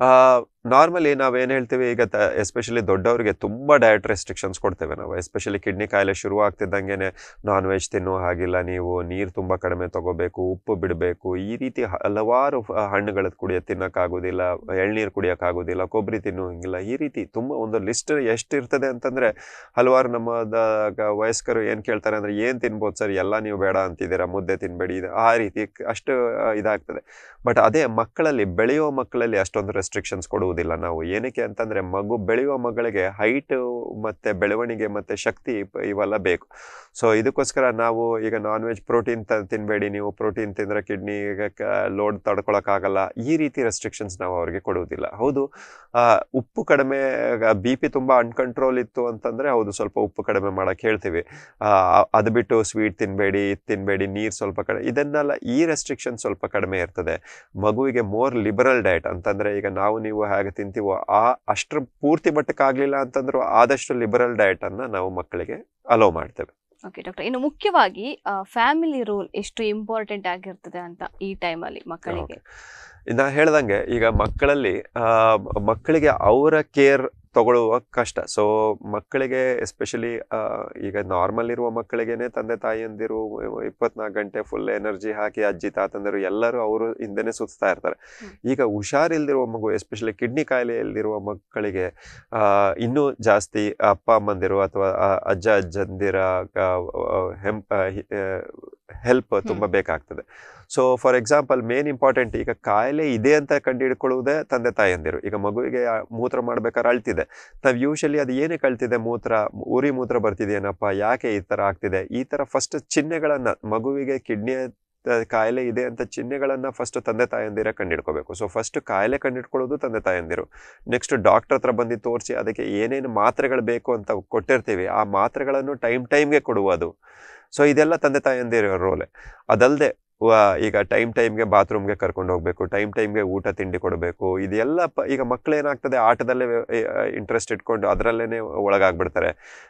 ನಾರ್ಮಲಿ ನಾವೇನು ಹೇಳ್ತೀವಿ ಈಗ ಎಸ್ಪೆಷಲಿ ದೊಡ್ಡವರಿಗೆ ತುಂಬ ಡಯಟ್ ರೆಸ್ಟ್ರಿಕ್ಷನ್ಸ್ ಕೊಡ್ತೇವೆ ನಾವು ಎಸ್ಪೆಷಲಿ ಕಿಡ್ನಿ ಕಾಯಿಲೆ ಶುರು ಆಗ್ತಿದ್ದಂಗೆ ನಾನ್ ವೆಜ್ ತಿನ್ನೋ ಹಾಗಿಲ್ಲ ನೀವು ನೀರು ತುಂಬ ಕಡಿಮೆ ತಗೋಬೇಕು ಉಪ್ಪು ಬಿಡಬೇಕು ಈ ರೀತಿ ಹಲವಾರು ಹಣ್ಣುಗಳು ಕುಡಿಯೋ ತಿನ್ನೋಕ್ಕಾಗೋದಿಲ್ಲ ಎಳ್ನೀರು ಕುಡಿಯೋಕ್ಕಾಗೋದಿಲ್ಲ ಕೊಬ್ಬರಿ ತಿನ್ನುವಂಗಿಲ್ಲ ಈ ರೀತಿ ತುಂಬ ಒಂದು ಲಿಸ್ಟ್ ಎಷ್ಟು ಇರ್ತದೆ ಅಂತಂದರೆ ಹಲವಾರು ನಮ್ಮ ದ- ಗ- ವಯಸ್ಕರು ಏನು ಕೇಳ್ತಾರೆ ಅಂದರೆ ಏನು ತಿನ್ಬೋದು ಸರ್ ಎಲ್ಲ ನೀವು ಬೇಡ ಅಂತಿದ್ದೀರಾ ಮುದ್ದೆ ತಿನ್ಬೇಡಿ ಇದು ಆ ರೀತಿ ಕ್- ಅಷ್ಟು ಆ, ಇದಾಗ್ತದೆ ಬಟ್ ಅದೇ ಮಕ್ಕಳಲ್ಲಿ ಬೆಳೆಯುವ ಮಕ್ಕಳಲ್ಲಿ ಅಷ್ಟೊಂದು ರೆಸ್ಟ್ರಿಕ್ಷನ್ಸ್ ಕೊಡುವುದಿಲ್ಲ ನಾವು ಏನಕ್ಕೆ ಅಂತಂದರೆ ಮಗು ಬೆಳೆಯುವ ಮಗಳಿಗೆ ಹೈಟ್ ಮತ್ತು ಬೆಳವಣಿಗೆ ಮತ್ತು ಶಕ್ತಿ ಪ- ಇವೆಲ್ಲ ಬೇಕು ಸೊ ಇದಕ್ಕೋಸ್ಕರ ನಾವು ಈಗ ನಾನ್ ವೆಜ್ ಪ್ರೋಟೀನ್ ತ ತಿನ್ನಬೇಡಿ ನೀವು ಪ್ರೋಟೀನ್ ತಿಂದರೆ ಕಿಡ್ನಿ ಲೋಡ್ ತಡ್ಕೊಳಕ್ಕಾಗಲ್ಲ ಈ ರೀತಿ ರೆಸ್ಟ್ರಿಕ್ಷನ್ಸ್ ನಾವು ಅವ್ರಿಗೆ ಕೊಡುವುದಿಲ್ಲ ಹೌದು ಆ, ಉಪ್ಪು ಕಡಿಮೆ ಬಿ ಪಿ ತುಂಬ ಅನ್ಕಂಟ್ರೋಲ್ ಇತ್ತು ಅಂತಂದರೆ ಹೌದು ಸ್ವಲ್ಪ ಉಪ್ಪು ಕಡಿಮೆ ಮಾಡೋಕ್ಕೆ ಹೇಳ್ತೀವಿ ಆ, ಅದು ಬಿಟ್ಟು ಸ್ವೀಟ್ ತಿನ್ನಬೇಡಿ ಇದು ತಿನ್ನಬೇಡಿ ನೀರು ಸ್ವಲ್ಪ ಕಡಿಮೆ ಇದನ್ನೆಲ್ಲ ಈ ರೆಸ್ಟ್ರಿಕ್ಷನ್ ಸ್ವಲ್ಪ ಕಡಿಮೆ ಇರ್ತದೆ ಮಗುವಿಗೆ ಮೋರ್ ಲಿಬರಲ್ ಡಯಟ್ ಅಂತಂದರೆ ಈಗ ನಾವು ನೀವು ಹೇಗೆ ತಿಂತೀವೋ ಆ ಅಷ್ಟರ ಪೂರ್ತಿ ಮಟ್ಟಕ್ಕಾಗಲಿಲ್ಲ ಅಂತಂದ್ರೂ ಆದಷ್ಟು ಲಿಬರಲ್ ಡಯಟನ್ನು ನಾವು ಮಕ್ಕಳಿಗೆ ಅಲೋ ಮಾಡ್ತೇವೆ ಓಕೆ ಡಾಕ್ಟರ್ ಇನ್ನು ಮುಖ್ಯವಾಗಿ ಫ್ಯಾಮಿಲಿ ರೋಲ್ ಎಷ್ಟು ಇಂಪಾರ್ಟೆಂಟ್ ಆಗಿರ್ತದೆ ಅಂತ ಈ ಟೈಮಲ್ಲಿ ಮಕ್ಕಳಿಗೆ ನಾ ಹೇಳ್ದಂಗೆ ಈಗ ಮಕ್ಕಳಲ್ಲಿ ಆ, ಮಕ್ಕಳಿಗೆ ಅವರ ಕೇರ್ ತಗೊಳ್ಳುವ ಕಷ್ಟ ಸೊ ಮಕ್ಕಳಿಗೆ ಎಸ್ಪೆಷಲಿ ಈಗ ನಾರ್ಮಲ್ ಇರುವ ಮಕ್ಕಳಿಗೇನೆ ತಂದೆ ತಾಯಿಯಂದಿರು ಇಪ್ಪತ್ನಾಲ್ಕು ಗಂಟೆ ಫುಲ್ ಎನರ್ಜಿ ಹಾಕಿ ಅಜ್ಜಿ ತಾತಂದಿರು ಎಲ್ಲರೂ ಅವರು ಹಿಂದೆನೆ ಸುತ್ತಾ ಇರ್ತಾರೆ ಹ್ಮ್. ಈಗ ಹುಷಾರಿಲ್ದಿರುವ ಮಗು ಎಸ್ಪೆಷಲಿ ಕಿಡ್ನಿ ಕಾಯಿಲೆಯಲ್ಲಿರುವ ಮಕ್ಕಳಿಗೆ ಆ, ಇನ್ನೂ ಜಾಸ್ತಿ ಅಪ್ಪ ಅಮ್ಮಂದಿರು ಅಥವಾ ಆ, ಅಜ್ಜ ಅಜ್ಜಂದಿರ ಹೆಂಪ್ ಹೆಲ್ಪ್ ತುಂಬ ಬೇಕಾಗ್ತದೆ so for example main important ಈಗ ಕಾಯಿಲೆ ಇದೆ ಅಂತ ಕಂಡುಹಿಡ್ಕೊಳ್ಳುವುದೇ ತಂದೆ ತಾಯಿಯಂದಿರು ಈಗ ಮಗುವಿಗೆ ಆ ಮೂತ್ರ ಮಾಡ್ಬೇಕಾದ್ರೆ ಅಳ್ತಿದೆ ನಾವು ಯೂಶಲಿ ಅದು ಏನಕ್ಕೆ ಅಳ್ತಿದೆ ಮೂತ್ರ ಉರಿ ಮೂತ್ರ ಬರ್ತಿದೆಯೇನಪ್ಪ ಯಾಕೆ ಈ ಥರ ಆಗ್ತಿದೆ ಈ ಥರ ಫಸ್ಟ್ ಚಿಹ್ನೆಗಳನ್ನು ಮಗುವಿಗೆ ಕಿಡ್ನಿಯ ಕಾಯಿಲೆ ಇದೆ ಅಂತ ಚಿಹ್ನೆಗಳನ್ನು ಫಸ್ಟ್ ತಂದೆ ತಾಯಂದಿರ ಕಂಡಿಡ್ಕೋಬೇಕು ಸೊ ಫಸ್ಟ್ ಕಾಯಿಲೆ ಕಂಡಿಡ್ಕೊಳ್ಳೋದು ತಂದೆ ತಾಯಂದಿರು ನೆಕ್ಸ್ಟ್ ಡಾಕ್ಟರ್ ಹತ್ರ ಬಂದು ತೋರಿಸಿ ಅದಕ್ಕೆ ಏನೇನು ಮಾತ್ರೆಗಳು ಬೇಕು ಅಂತ ಕೊಟ್ಟಿರ್ತೀವಿ ಆ ಮಾತ್ರೆಗಳನ್ನು ಟೈಮ್ ಟೈಮ್ಗೆ ಕೊಡುವುದು ಸೊ ಇದೆಲ್ಲ ತಂದೆ ತಾಯಂದಿರ ರೋಲೆ ಅದಲ್ಲದೆ ಈಗ ಟೈಮ್ ಟೈಮ್ಗೆ ಬಾತ್ರೂಮ್ಗೆ ಕರ್ಕೊಂಡು ಹೋಗಬೇಕು ಟೈಮ್ ಟೈಮ್ಗೆ ಊಟ ತಿಂಡಿ ಕೊಡಬೇಕು ಇದೆಲ್ಲ ಪ ಈಗ ಮಕ್ಳು ಏನಾಗ್ತದೆ ಆಟದಲ್ಲೇ ಇಂಟ್ರೆಸ್ಟ್ ಇಟ್ಕೊಂಡು ಅದರಲ್ಲೇ ಒಳಗಾಗ್ಬಿಡ್ತಾರೆ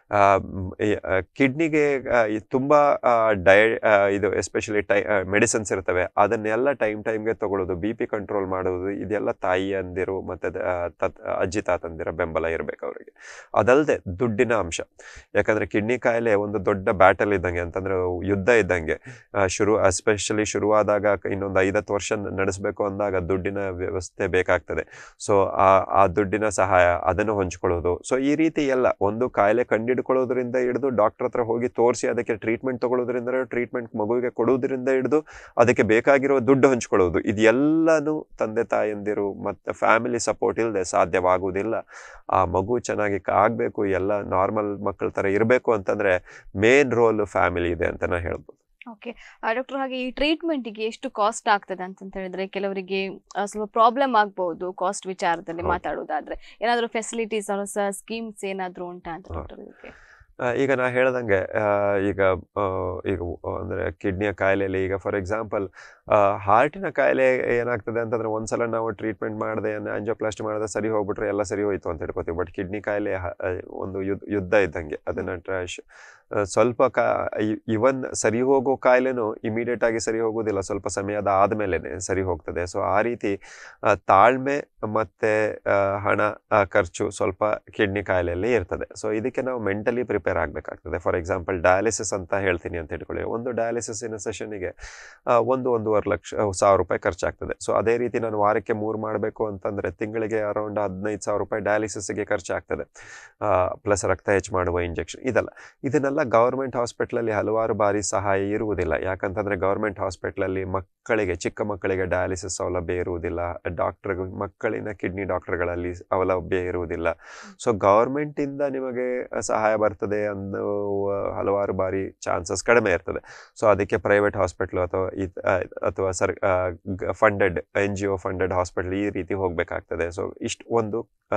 ಕಿಡ್ನಿಗೆ ತುಂಬ ಡಯ ಇದು ಎಸ್ಪೆಷಲಿ ಟೈ ಮೆಡಿಸಿನ್ಸ್ ಇರ್ತವೆ ಅದನ್ನೆಲ್ಲ ಟೈಮ್ ಟೈಮ್ಗೆ ತಗೊಳ್ಳೋದು ಬಿ ಪಿ ಕಂಟ್ರೋಲ್ ಮಾಡೋದು ಇದೆಲ್ಲ ತಾಯಿಯಂದಿರು ಮತ್ತು ತತ್ ಅಜ್ಜಿ ತಾತಂದಿರ ಬೆಂಬಲ ಇರಬೇಕು ಅವರಿಗೆ ಅದಲ್ಲದೆ ದುಡ್ಡಿನ ಅಂಶ ಯಾಕಂದರೆ ಕಿಡ್ನಿ ಕಾಯಿಲೆ ಒಂದು ದೊಡ್ಡ ಬ್ಯಾಟಲ್ ಇದ್ದಂಗೆ ಅಂತಂದರೆ ಯುದ್ಧ ಇದ್ದಂಗೆ ಆ, ಶುರು ಎಸ್ಪೆಷಲಿ ಶುರುವಾದಾಗ ಇನ್ನೊಂದು ಐದತ್ತು ವರ್ಷ ನಡೆಸಬೇಕು ಅಂದಾಗ ದುಡ್ಡಿನ ವ್ಯವಸ್ಥೆ ಬೇಕಾಗ್ತದೆ ಸೊ ಆ ಆ ದುಡ್ಡಿನ ಸಹಾಯ ಅದನ್ನು ಹಂಚ್ಕೊಳ್ಳೋದು ಸೊ ಈ ರೀತಿ ಎಲ್ಲ ಒಂದು ಕಾಯಿಲೆ ಕಂಡಿಡ್ಕೊಳ್ಳೋದ್ರಿಂದ ಹಿಡಿದು ಡಾಕ್ಟರ್ ಹತ್ರ ಹೋಗಿ ತೋರಿಸಿ ಅದಕ್ಕೆ ಟ್ರೀಟ್ಮೆಂಟ್ ತಗೊಳ್ಳೋದ್ರಿಂದ ಟ್ರೀಟ್ಮೆಂಟ್ ಮಗುವಿಗೆ ಕೊಡೋದ್ರಿಂದ ಹಿಡಿದು ಅದಕ್ಕೆ ಬೇಕಾಗಿರೋ ದುಡ್ಡು ಹಂಚ್ಕೊಳ್ಳೋದು ಇದೆಲ್ಲನೂ ತಂದೆ ತಾಯಂದಿರು ಮತ್ತು ಫ್ಯಾಮಿಲಿ ಸಪೋರ್ಟ್ ಇಲ್ಲದೆ ಸಾಧ್ಯವಾಗುವುದಿಲ್ಲ ಆ ಮಗು ಚೆನ್ನಾಗಿ ಆಗಬೇಕು ಎಲ್ಲ ನಾರ್ಮಲ್ ಮಕ್ಕಳ ಥರ ಇರಬೇಕು ಅಂತಂದರೆ ಮೇನ್ ರೋಲ್ ಫ್ಯಾಮಿಲಿ ಇದೆ ಅಂತ ನಾ ಹೇಳ್ಬೋದು ಓಕೆ ಡಾಕ್ಟರ್ ಹಾಗೆ ಈ ಟ್ರೀಟ್ಮೆಂಟ್ಗೆ ಎಷ್ಟು ಕಾಸ್ಟ್ ಆಗ್ತದೆ ಅಂತ ಹೇಳಿದ್ರೆ ಕೆಲವರಿಗೆ ಆ, ಸ್ವಲ್ಪ ಪ್ರಾಬ್ಲಮ್ ಆಗ್ಬಹುದು ಕಾಸ್ಟ್ ವಿಚಾರದಲ್ಲಿ ಹೌದು. ಮಾತಾಡೋದಾದ್ರೆ ಏನಾದರೂ ಫೆಸಿಲಿಟೀಸ್ ಸ್ಕೀಮ್ಸ್ ಏನಾದರೂ ಉಂಟಾ ಅಂತ ಹೌದು. ಡಾಕ್ಟರ್ ಇದಕ್ಕೆ ಆ, ಈಗ ನಾ ಹೇಳ್ದಂಗೆ ಆ, ಈಗ ಆ, ಈಗ ಅಂದರೆ ಕಿಡ್ನಿಯ ಕಾಯಿಲೆಯಲ್ಲಿ ಈಗ ಫಾರ್ ಎಕ್ಸಾಂಪಲ್ ಹಾರ್ಟಿನ ಕಾಯಿಲೆ ಏನಾಗ್ತದೆ ಅಂತಂದ್ರೆ ಒಂದ್ಸಲ ನಾವು ಟ್ರೀಟ್ಮೆಂಟ್ ಮಾಡದೆ ಆಂಜಿಯೋಪ್ಲಾಸ್ಟಿ ಮಾಡದೆ ಸರಿ ಹೋಗ್ಬಿಟ್ರೆ ಎಲ್ಲ ಸರಿ ಹೋಯ್ತು ಅಂತ ಹೇಳ್ಕೊತೀವಿ ಬಟ್ ಕಿಡ್ನಿ ಕಾಯಿಲೆ ಹ- ಆ, ಒಂದು ಯುದ್ಧ ಯುದ್ಧ ಇದ್ದಂಗೆ ಅದನ್ನ ಟ್ರಾಶ್ ಸ್ವಲ್ಪ ಕಾ ಇವನ್ ಸರಿ ಹೋಗೋ ಕಾಯಿಲೆನೂ ಇಮಿಡಿಯೇಟ್ ಆಗಿ ಸರಿ ಹೋಗೋದಿಲ್ಲ ಸ್ವಲ್ಪ ಸಮಯದ ಆದಮೇಲೆ ಸರಿ ಹೋಗ್ತದೆ ಸೊ ಆ ರೀತಿ ಆ, ತಾಳ್ಮೆ ಮತ್ತೆ ಆ, ಹಣ ಆ, ಖರ್ಚು ಸ್ವಲ್ಪ ಕಿಡ್ನಿ ಕಾಯಿಲೆಯಲ್ಲಿ ಇರ್ತದೆ ಸೊ ಇದಕ್ಕೆ ನಾವು ಮೆಂಟಲಿ ಪ್ರಿಪೇರ್ ಆಗಬೇಕಾಗ್ತದೆ ಫಾರ್ ಎಕ್ಸಾಂಪಲ್ ಡಯಾಲಿಸಿಸ್ ಅಂತ ಹೇಳ್ತೀನಿ ಅಂತ ಇಟ್ಕೊಳ್ಳಿ ಒಂದು ಡಯಾಲಿಸಿಸಿನ ಸೆಷನಿಗೆ ಒಂದು ಒಂದೂವರೆ ಲಕ್ಷ ಆ, ಸಾವಿರ ರೂಪಾಯಿ ಖರ್ಚಾಗ್ತದೆ ಸೊ ಅದೇ ರೀತಿ ನಾನು ವಾರಕ್ಕೆ ಮೂರು ಮಾಡಬೇಕು ಅಂತಂದರೆ ತಿಂಗಳಿಗೆ ಅರೌಂಡ್ ಹದಿನೈದು ಸಾವಿರ ರೂಪಾಯಿ ಡಯಾಲಿಸಿಸ್ಗೆ ಖರ್ಚಾಗ್ತದೆ ಪ್ಲಸ್ ರಕ್ತ ಹೆಚ್ಚು ಮಾಡುವ ಇಂಜೆಕ್ಷನ್ ಇದೆಲ್ಲ ಇದನ್ನೆಲ್ಲ ಗೌರ್ಮೆಂಟ್ ಹಾಸ್ಪಿಟ್ಲಲ್ಲಿ ಹಲವಾರು ಬಾರಿ ಸಹಾಯ ಇರುವುದಿಲ್ಲ ಯಾಕಂತಂದರೆ ಗೌರ್ಮೆಂಟ್ ಹಾಸ್ಪಿಟ್ಲಲ್ಲಿ ಮಕ್ಕಳಿಗೆ ಚಿಕ್ಕ ಮಕ್ಕಳಿಗೆ ಡಯಾಲಿಸಿಸ್ ಸೌಲಭ್ಯ ಇರುವುದಿಲ್ಲ ಡಾಕ್ಟರ್ ಮಕ್ಕಳಿನ ಕಿಡ್ನಿ ಡಾಕ್ಟರ್ಗಳಲ್ಲಿ ಸೌಲಭ್ಯ ಇರುವುದಿಲ್ಲ ಸೊ ಗೌರ್ಮೆಂಟಿಂದ ನಿಮಗೆ ಸಹಾಯ ಬರ್ತದೆ ಅನ್ನುವ ಹಲವಾರು ಬಾರಿ ಚಾನ್ಸಸ್ ಕಡಿಮೆ ಇರ್ತದೆ ಸೊ ಅದಕ್ಕೆ ಪ್ರೈವೇಟ್ ಹಾಸ್ಪಿಟ್ಲು ಅಥವಾ ಈ ಆ, ಅಥವಾ sir funded N G O funded hospital ಈ ರೀತಿ ಹೋಗಬೇಕಾಗ್ತದೆ ಸೊ ಇಷ್ಟು ಒಂದು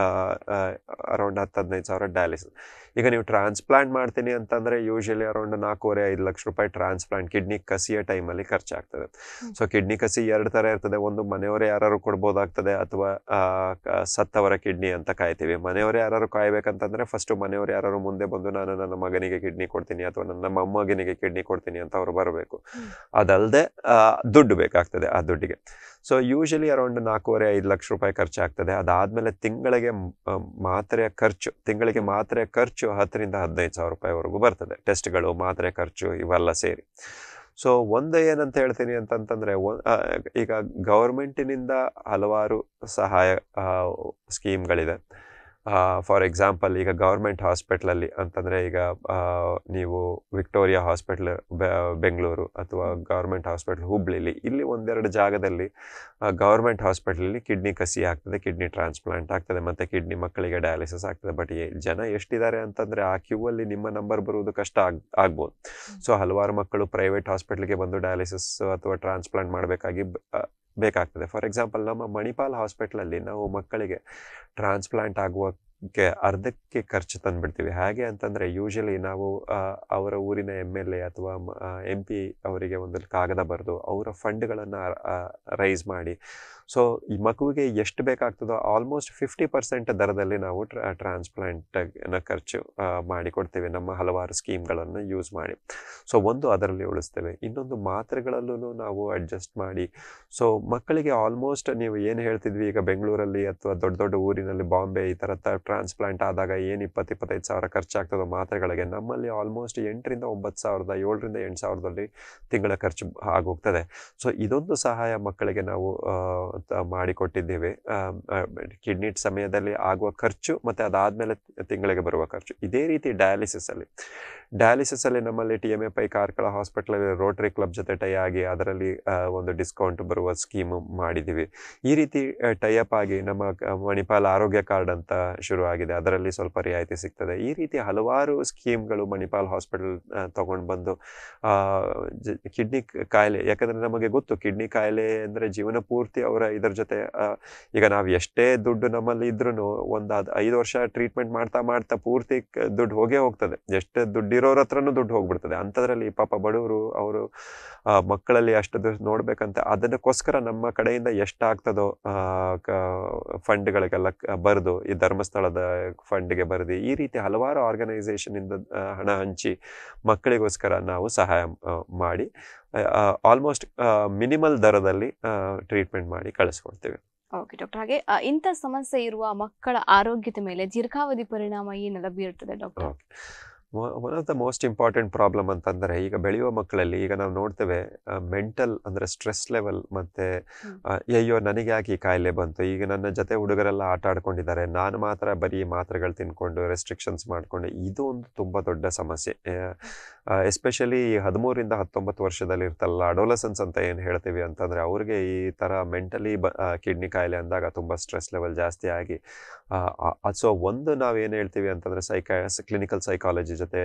ಅರೌಂಡ್ ಹತ್ತು ಹದಿನೈದು ಸಾವಿರ ಡಯಾಲಿಸಿಸ್ ಈಗ ನೀವು ಟ್ರಾನ್ಸ್ಪ್ಲಾಂಟ್ ಮಾಡ್ತೀನಿ ಅಂತಂದರೆ ಯೂಶಲಿ ಅರೌಂಡ್ ನಾಲ್ಕೂವರೆ ಐದು ಲಕ್ಷ ರೂಪಾಯಿ ಟ್ರಾನ್ಸ್ಪ್ಲಾಂಟ್ ಕಿಡ್ನಿ ಕಸಿಯ ಟೈಮಲ್ಲಿ ಖರ್ಚಾಗ್ತದೆ ಸೊ ಕಿಡ್ನಿ ಕಸಿ ಎರಡು ಥರ ಇರ್ತದೆ ಒಂದು ಮನೆಯವರೇ ಯಾರು ಕೊಡ್ಬೋದಾಗ್ತದೆ ಅಥವಾ ಆ, ಕ- ಸತ್ತವರ ಕಿಡ್ನಿ ಅಂತ ಕಾಯ್ತೀವಿ ಮನೆಯವರೇ ಯಾರು ಕಾಯ್ಬೇಕಂತಂದ್ರೆ ಫಸ್ಟ್ ಮನೆಯವರು ಯಾರು ಮುಂದೆ ಬಂದು ನಾನು ನನ್ನ ಮಗನಿಗೆ ಕಿಡ್ನಿ ಕೊಡ್ತೀನಿ ಅಥವಾ ನನ್ನ ಮೊಮ್ಮಗನಿಗೆ ಕಿಡ್ನಿ ಕೊಡ್ತೀನಿ ಅಂತ ಅವ್ರು ಬರಬೇಕು ಹ್ಮ್. ಅದಲ್ಲದೆ ದುಡ್ಡು ಬೇಕಾಗ್ತದೆ ಆ ದುಡ್ಡಿಗೆ ಸೊ ಯೂಶಲಿ ಅರೌಂಡ್ ನಾಲ್ಕೂವರೆ ಐದು ಲಕ್ಷ ರೂಪಾಯಿ ಖರ್ಚಾಗ್ತದೆ ಅದಾದಮೇಲೆ ತಿಂಗಳಿಗೆ ಮ್- ಆ, ಮಾತ್ರೆಯ ಖರ್ಚು ತಿಂಗಳಿಗೆ ಮಾತ್ರೆಯ ಖರ್ಚು ಹತ್ತರಿಂದ ಹದಿನೈದು ಸಾವಿರ ರೂಪಾಯಿವರೆಗೂ ಬರ್ತದೆ ಟೆಸ್ಟ್ಗಳು ಮಾತ್ರೆ ಖರ್ಚು ಇವೆಲ್ಲ ಸೇರಿ ಸೊ ಒಂದು ಏನಂತ ಹೇಳ್ತೀನಿ ಅಂತಂತಂದರೆ ಈಗ ಗೌರ್ಮೆಂಟಿನಿಂದ ಹಲವಾರು ಸಹಾಯ ಸ್ಕೀಮ್ಗಳಿದೆ ಫಾರ್ ಎಕ್ಸಾಂಪಲ್ ಈಗ ಗೌರ್ಮೆಂಟ್ ಹಾಸ್ಪಿಟ್ಲಲ್ಲಿ ಅಂತಂದರೆ ಈಗ ಆ, ನೀವು ವಿಕ್ಟೋರಿಯಾ ಹಾಸ್ಪಿಟ್ಲ್ ಬೆಂಗಳೂರು ಅಥವಾ ಗೌರ್ಮೆಂಟ್ ಹಾಸ್ಪಿಟ್ಲ್ ಹುಬ್ಳಿಲಿ ಇಲ್ಲಿ ಒಂದೆರಡು ಜಾಗದಲ್ಲಿ ಗೌರ್ಮೆಂಟ್ ಹಾಸ್ಪಿಟ್ಲಲ್ಲಿ ಕಿಡ್ನಿ ಕಸಿ ಆಗ್ತದೆ ಕಿಡ್ನಿ ಟ್ರಾನ್ಸ್ಪ್ಲಾಂಟ್ ಆಗ್ತದೆ ಮತ್ತು ಕಿಡ್ನಿ ಮಕ್ಕಳಿಗೆ ಡಯಾಲಿಸಿಸ್ ಆಗ್ತದೆ ಬಟ್ ಜನ ಎಷ್ಟಿದ್ದಾರೆ ಅಂತಂದರೆ ಆ ಕ್ಯೂ ಅಲ್ಲಿ ನಿಮ್ಮ ನಂಬರ್ ಬರುವುದು ಕಷ್ಟ ಆಗ್ ಆಗ್ಬೋದು ಸೊ ಹಲವಾರು ಮಕ್ಕಳು ಪ್ರೈವೇಟ್ ಹಾಸ್ಪಿಟ್ಲಿಗೆ ಬಂದು ಡಯಾಲಿಸಿಸ್ ಅಥವಾ ಟ್ರಾನ್ಸ್ಪ್ಲಾಂಟ್ ಮಾಡಬೇಕಾಗಿ ಬೇಕಾಗ್ತದೆ ಫಾರ್ ಎಕ್ಸಾಂಪಲ್ ನಮ್ಮ ಮಣಿಪಾಲ್ ಹಾಸ್ಪಿಟ್ಲಲ್ಲಿ ನಾವು ಮಕ್ಕಳಿಗೆ ಟ್ರಾನ್ಸ್ಪ್ಲಾಂಟ್ ಆಗುವಕ್ಕೆ ಅರ್ಧಕ್ಕೆ ಖರ್ಚು ತಂದುಬಿಡ್ತೀವಿ ಹೇಗೆ ಅಂತಂದರೆ ಯೂಶಲಿ ನಾವು ಆ, ಅವರ ಊರಿನ ಎಮ್ ಎಲ್ ಎ ಅಥವಾ ಎಂ ಪಿ ಅವರಿಗೆ ಒಂದು ಕಾಗದ ಬರೆದು ಅವರ ಫಂಡ್ಗಳನ್ನು ರೈಸ್ ಮಾಡಿ ಸೊ ಈ ಮಗುವಿಗೆ ಎಷ್ಟು ಬೇಕಾಗ್ತದೋ ಆಲ್ಮೋಸ್ಟ್ ಫಿಫ್ಟಿ ಪರ್ಸೆಂಟ್ ದರದಲ್ಲಿ ನಾವು ಟ್ರಾನ್ಸ್ಪ್ಲಾಂಟ್ನ ಖರ್ಚು ಆ, ಮಾಡಿಕೊಡ್ತೇವೆ ನಮ್ಮ ಹಲವಾರು ಸ್ಕೀಮ್ಗಳನ್ನು ಯೂಸ್ ಮಾಡಿ ಸೊ ಒಂದು ಅದರಲ್ಲಿ ಉಳಿಸ್ತೇವೆ ಇನ್ನೊಂದು ಮಾತ್ರೆಗಳಲ್ಲೂ ನಾವು ಅಡ್ಜಸ್ಟ್ ಮಾಡಿ ಸೊ ಮಕ್ಕಳಿಗೆ ಆಲ್ಮೋಸ್ಟ್ ನೀವು ಏನು ಹೇಳ್ತಿದ್ವಿ ಈಗ ಬೆಂಗಳೂರಲ್ಲಿ ಅಥವಾ ದೊಡ್ಡ ದೊಡ್ಡ ಊರಿನಲ್ಲಿ ಬಾಂಬೆ ಈ ಥರ ಟ್ರಾನ್ಸ್ಪ್ಲಾಂಟ್ ಆದಾಗ ಏನು ಇಪ್ಪತ್ತು ಇಪ್ಪತ್ತೈದು ಸಾವಿರ ಖರ್ಚಾಗ್ತದೋ ಮಾತ್ರೆಗಳಿಗೆ ನಮ್ಮಲ್ಲಿ ಆಲ್ಮೋಸ್ಟ್ ಎಂಟರಿಂದ ಒಂಬತ್ತು ಸಾವಿರದ ಏಳರಿಂದ ಎಂಟು ಸಾವಿರದಲ್ಲಿ ತಿಂಗಳ ಖರ್ಚು ಆಗೋಗ್ತದೆ ಸೊ ಇದೊಂದು ಸಹಾಯ ಮಕ್ಕಳಿಗೆ ನಾವು ಆ, ತ- ಮಾಡಿಕೊಟ್ಟಿದ್ದೇವೆ ಕಿಡ್ನಿ ಸಮಯದಲ್ಲಿ ಆಗುವ ಖರ್ಚು ಮತ್ತು ಅದಾದಮೇಲೆ ತಿಂಗಳಿಗೆ ಬರುವ ಖರ್ಚು ಇದೇ ರೀತಿ ಡಯಾಲಿಸಿಸಲ್ಲಿ ಡಯಾಲಿಸಿಸಲ್ಲಿ ನಮ್ಮಲ್ಲಿ T M A Pai Karkala ಹಾಸ್ಪಿಟಲಲ್ಲಿ ರೋಟರಿ ಕ್ಲಬ್ ಜೊತೆ ಟೈ ಆಗಿ ಅದರಲ್ಲಿ ಆ, ಒಂದು ಡಿಸ್ಕೌಂಟ್ ಬರುವ ಸ್ಕೀಮು ಮಾಡಿದ್ದೀವಿ ಈ ರೀತಿ ಟೈಅಪ್ ಆಗಿ ನಮ್ಮ ಕ- ಮಣಿಪಾಲ್ ಆರೋಗ್ಯ ಕಾರ್ಡ್ ಅಂತ ಶುರು ಆಗಿದೆ ಅದರಲ್ಲಿ ಸ್ವಲ್ಪ ರಿಯಾಯಿತಿ ಸಿಗ್ತದೆ ಈ ರೀತಿ ಹಲವಾರು ಸ್ಕೀಮ್ಗಳು ಮಣಿಪಾಲ್ ಹಾಸ್ಪಿಟಲ್ ತಗೊಂಡು ಬಂದು ಕಿಡ್ನಿ ಕಾಯಿಲೆ ಯಾಕಂದರೆ ನಮಗೆ ಗೊತ್ತು ಕಿಡ್ನಿ ಕಾಯಿಲೆ ಅಂದರೆ ಜೀವನ ಪೂರ್ತಿ ಅವರ ಇದರ ಜೊತೆ ಆ, ಈಗ ನಾವು ಎಷ್ಟೇ ದುಡ್ಡು ನಮ್ಮಲ್ಲಿ ಇದ್ರೂ ಒಂದು ಅದು ಐದು ವರ್ಷ ಟ್ರೀಟ್ಮೆಂಟ್ ಮಾಡ್ತಾ ಮಾಡ್ತಾ ಪೂರ್ತಿ ಕ- ದುಡ್ಡು ಹೋಗೇ ಹೋಗ್ತದೆ ಎಷ್ಟು ದುಡ್ಡಿರೋರ ಹತ್ರನೂ ದುಡ್ಡು ಹೋಗ್ಬಿಡ್ತದೆ ಅಂಥದ್ರಲ್ಲಿ ಪಾಪ ಬಡವರು ಅವರು ಮಕ್ಕಳಲ್ಲಿ ಅಷ್ಟು ದುಡ್ಡು ನೋಡ್ಬೇಕಂತ ಅದಕ್ಕೋಸ್ಕರ ನಮ್ಮ ಕಡೆಯಿಂದ ಎಷ್ಟಾಗ್ತದೋ ಫಂಡ್ಗಳಿಗೆಲ್ಲ ಬರೆದು ಈ ಧರ್ಮಸ್ಥಳದ ಫಂಡ್ಗೆ ಬರೆದು ಈ ರೀತಿ ಹಲವಾರು ಆರ್ಗನೈಸೇಷನಿಂದ ಹಣ ಹಂಚಿ ಮಕ್ಕಳಿಗೋಸ್ಕರ ನಾವು ಸಹಾಯ ಆ, ಮಾಡಿ ಆಲ್ಮೋಸ್ಟ್ ಮಿನಿಮಲ್ ದರದಲ್ಲಿ ಟ್ರೀಟ್ಮೆಂಟ್ ಮಾಡಿ ಕಳಿಸ್ಕೊಡ್ತೇವೆ ಓಕೆ ಡಾಕ್ಟರ್ ಹಾಗೆ ಆ, ಇಂಥ ಸಮಸ್ಯೆ ಇರುವ ಮಕ್ಕಳ ಆರೋಗ್ಯದ ಮೇಲೆ ದೀರ್ಘಾವಧಿ ಪರಿಣಾಮ ಏನೆಲ್ಲ ಬೀರ್ತದೆ doctor okay one of the most important problem ಅಂತಂದರೆ ಈಗ ಬೆಳೆಯುವ ಮಕ್ಕಳಲ್ಲಿ ಈಗ ನಾವು ನೋಡ್ತೇವೆ ಮೆಂಟಲ್ ಅಂದರೆ ಸ್ಟ್ರೆಸ್ ಲೆವೆಲ್ ಮತ್ತು ಹ್ಮ್. ಅಯ್ಯೋ ನನಗೆ ಯಾಕೆ ಈ ಕಾಯಿಲೆ ಬಂತು ಈಗ ನನ್ನ ಜೊತೆ ಹುಡುಗರೆಲ್ಲ ಆಟ ಆಡ್ಕೊಂಡಿದ್ದಾರೆ ನಾನು ಮಾತ್ರ ಬರೀ ಮಾತ್ರೆಗಳು ತಿನ್ಕೊಂಡು ರೆಸ್ಟ್ರಿಕ್ಷನ್ಸ್ ಮಾಡಿಕೊಂಡು ಇದು ಒಂದು ತುಂಬ ದೊಡ್ಡ ಸಮಸ್ಯೆ ಎಸ್ಪೆಷಲಿ ಈ ಹದಿಮೂರಿಂದ ಹತ್ತೊಂಬತ್ತು ವರ್ಷದಲ್ಲಿ ಇರ್ತಲ್ಲ ಅಡೋಲಸನ್ಸ್ ಅಂತ ಏನು ಹೇಳ್ತೀವಿ ಅಂತಂದರೆ ಅವ್ರಿಗೆ ಈ ಥರ ಮೆಂಟಲಿ ಬ ಕಿಡ್ನಿ ಕಾಯಿಲೆ ಅಂದಾಗ ತುಂಬ ಸ್ಟ್ರೆಸ್ ಲೆವೆಲ್ ಜಾಸ್ತಿ ಆಗಿ ಸೊ ಒಂದು ನಾವೇನು ಹೇಳ್ತೀವಿ ಅಂತಂದರೆ ಸೈಕಾ ಕ್ಲಿನಿಕಲ್ ಸೈಕಾಲಜಿ ಜೊತೆ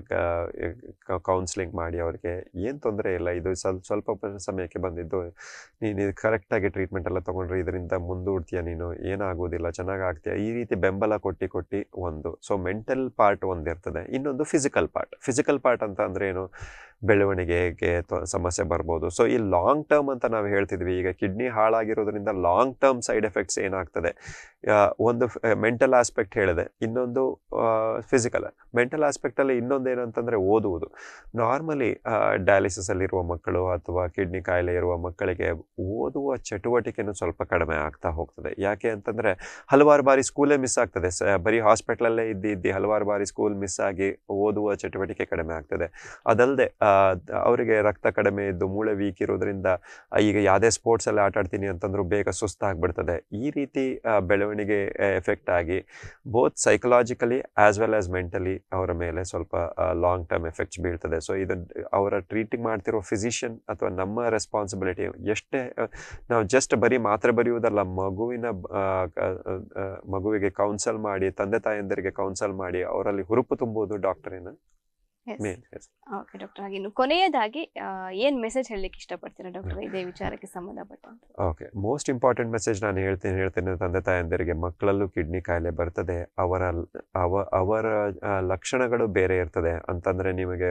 ಕೌನ್ಸಿಲಿಂಗ್ ಮಾಡಿ ಅವರಿಗೆ ಏನು ತೊಂದರೆ ಇಲ್ಲ ಇದು ಸ್ವಲ್ಪ ಸ್ವಲ್ಪ ಪ- ಸಮಯಕ್ಕೆ ಬಂದಿದ್ದು ನೀನು ಕರೆಕ್ಟಾಗಿ ಟ್ರೀಟ್ಮೆಂಟ್ ಎಲ್ಲ ತೊಗೊಂಡ್ರೆ ಇದರಿಂದ ಮುಂದೂಡ್ತೀಯ ನೀನು ಏನಾಗೋದಿಲ್ಲ ಚೆನ್ನಾಗಿ ಆಗ್ತೀಯ ಈ ರೀತಿ ಬೆಂಬಲ ಕೊಟ್ಟು ಕೊಟ್ಟು ಒಂದು ಸೊ ಮೆಂಟಲ್ ಪಾರ್ಟ್ ಒಂದಿರ್ತದೆ ಇನ್ನೊಂದು ಫಿಸಿಕಲ್ ಪಾರ್ಟ್ ಫಿಸಿಕಲ್ ಪಾರ್ಟ್ ಅಂತ ಅಂದರೆ ಏನು ಬೆಳವಣಿಗೆಗೆ ತೊ- ಸಮಸ್ಯೆ ಬರ್ಬೋದು ಸೊ ಈ ಲಾಂಗ್ ಟರ್ಮ್ ಅಂತ ನಾವು ಹೇಳ್ತಿದ್ವಿ ಈಗ ಕಿಡ್ನಿ ಹಾಳಾಗಿರೋದ್ರಿಂದ ಲಾಂಗ್ ಟರ್ಮ್ ಸೈಡ್ ಎಫೆಕ್ಟ್ಸ್ ಏನಾಗ್ತದೆ ಆ, ಒಂದು ಮೆಂಟಲ್ ಆಸ್ಪೆಕ್ಟ್ ಹೇಳಿದೆ ಇನ್ನೊಂದು ಫಿಸಿಕಲ್ ಮೆಂಟಲ್ ಆಸ್ಪೆಕ್ಟಲ್ಲಿ ಇನ್ನೊಂದು ಏನಂತಂದರೆ ಓದುವುದು ನಾರ್ಮಲಿ ಡಯಾಲಿಸಿಸಲ್ಲಿರುವ ಮಕ್ಕಳು ಅಥವಾ ಕಿಡ್ನಿ ಕಾಯಿಲೆ ಇರುವ ಮಕ್ಕಳಿಗೆ ಓದುವ ಚಟುವಟಿಕೆನೂ ಸ್ವಲ್ಪ ಕಡಿಮೆ ಆಗ್ತಾ ಹೋಗ್ತದೆ ಯಾಕೆ ಅಂತಂದರೆ ಹಲವಾರು ಬಾರಿ ಸ್ಕೂಲೇ ಮಿಸ್ ಆಗ್ತದೆ ಸ ಬರೀ ಹಾಸ್ಪಿಟ್ಲಲ್ಲೇ ಇದ್ದು ಇದ್ದು ಹಲವಾರು ಬಾರಿ ಸ್ಕೂಲ್ ಮಿಸ್ ಆಗಿ ಓದುವ ಚಟುವಟಿಕೆ ಕಡಿಮೆ ಆಗ್ತದೆ ಅದಲ್ಲದೆ ಅವರಿಗೆ ರಕ್ತ ಕಡಿಮೆ ಇದ್ದು ಮೂಳೆ ವೀಕ್ ಇರೋದ್ರಿಂದ ಆ, ಈಗ ಯಾವುದೇ ಸ್ಪೋರ್ಟ್ಸಲ್ಲಿ ಆಟ ಆಡ್ತೀನಿ ಅಂತಂದ್ರೂ ಬೇಗ ಸುಸ್ತಾಗ್ಬಿಡ್ತದೆ ಈ ರೀತಿ ಆ, ಬೆಳವಣಿಗೆ ಎಫೆಕ್ಟ್ ಆಗಿ both psychologically as well as mentally ಅವರ ಮೇಲೆ ಸ್ವಲ್ಪ ಲಾಂಗ್ ಟರ್ಮ್ ಎಫೆಕ್ಟ್ಸ್ ಬೀಳ್ತದೆ ಸೊ ಇದು ಅವರ ಟ್ರೀಟಿಂಗ್ ಮಾಡ್ತಿರೋ ಫಿಸಿಷಿಯನ್ ಅಥವಾ ನಮ್ಮ ರೆಸ್ಪಾನ್ಸಿಬಿಲಿಟಿ ಎಷ್ಟೇ ಆ, ನಾವು ಜಸ್ಟ್ ಬರೀ ಮಾತ್ರೆ ಬರೆಯುವುದಲ್ಲ ಮಗುವಿನ ಆ, ಕ- ಆ, ಮಗುವಿಗೆ ಕೌನ್ಸಲ್ ಮಾಡಿ ತಂದೆ ತಾಯಂದಿರಿಗೆ ಕೌನ್ಸಲ್ ಮಾಡಿ ಅವರಲ್ಲಿ ಹುರುಪು ತುಂಬುವುದು ಡಾಕ್ಟರಿನ ಮೇನ್ ಓಕೆ ಡಾಕ್ಟರ್ ಹಾಗೆ ಇನ್ನು ಕೊನೆಯದಾಗಿ ಆ, ಏನ್ ಮೆಸೇಜ್ ಹೇಳಲಿಕ್ಕೆ ಇಷ್ಟಪಡ್ತೀರಾ ಡಾಕ್ಟರ್ ಇದೇ ವಿಚಾರಕ್ಕೆ ಸಂಬಂಧಪಟ್ಟಂತೆ ಓಕೆ ಮೋಸ್ಟ್ ಇಂಪಾರ್ಟೆಂಟ್ ಮೆಸೇಜ್ ನಾನು ಹೇಳ್ತೀನಿ ಹೇಳ್ತೇನೆ ತಂದೆ ತಾಯಂದಿರಿಗೆ ಮಕ್ಕಳಲ್ಲೂ ಕಿಡ್ನಿ ಕಾಯಿಲೆ ಬರ್ತದೆ ಅವರ ಅವ ಅವರ ಆ, ಲಕ್ಷಣಗಳು ಬೇರೆ ಇರ್ತದೆ ಅಂತಂದರೆ ನಿಮಗೆ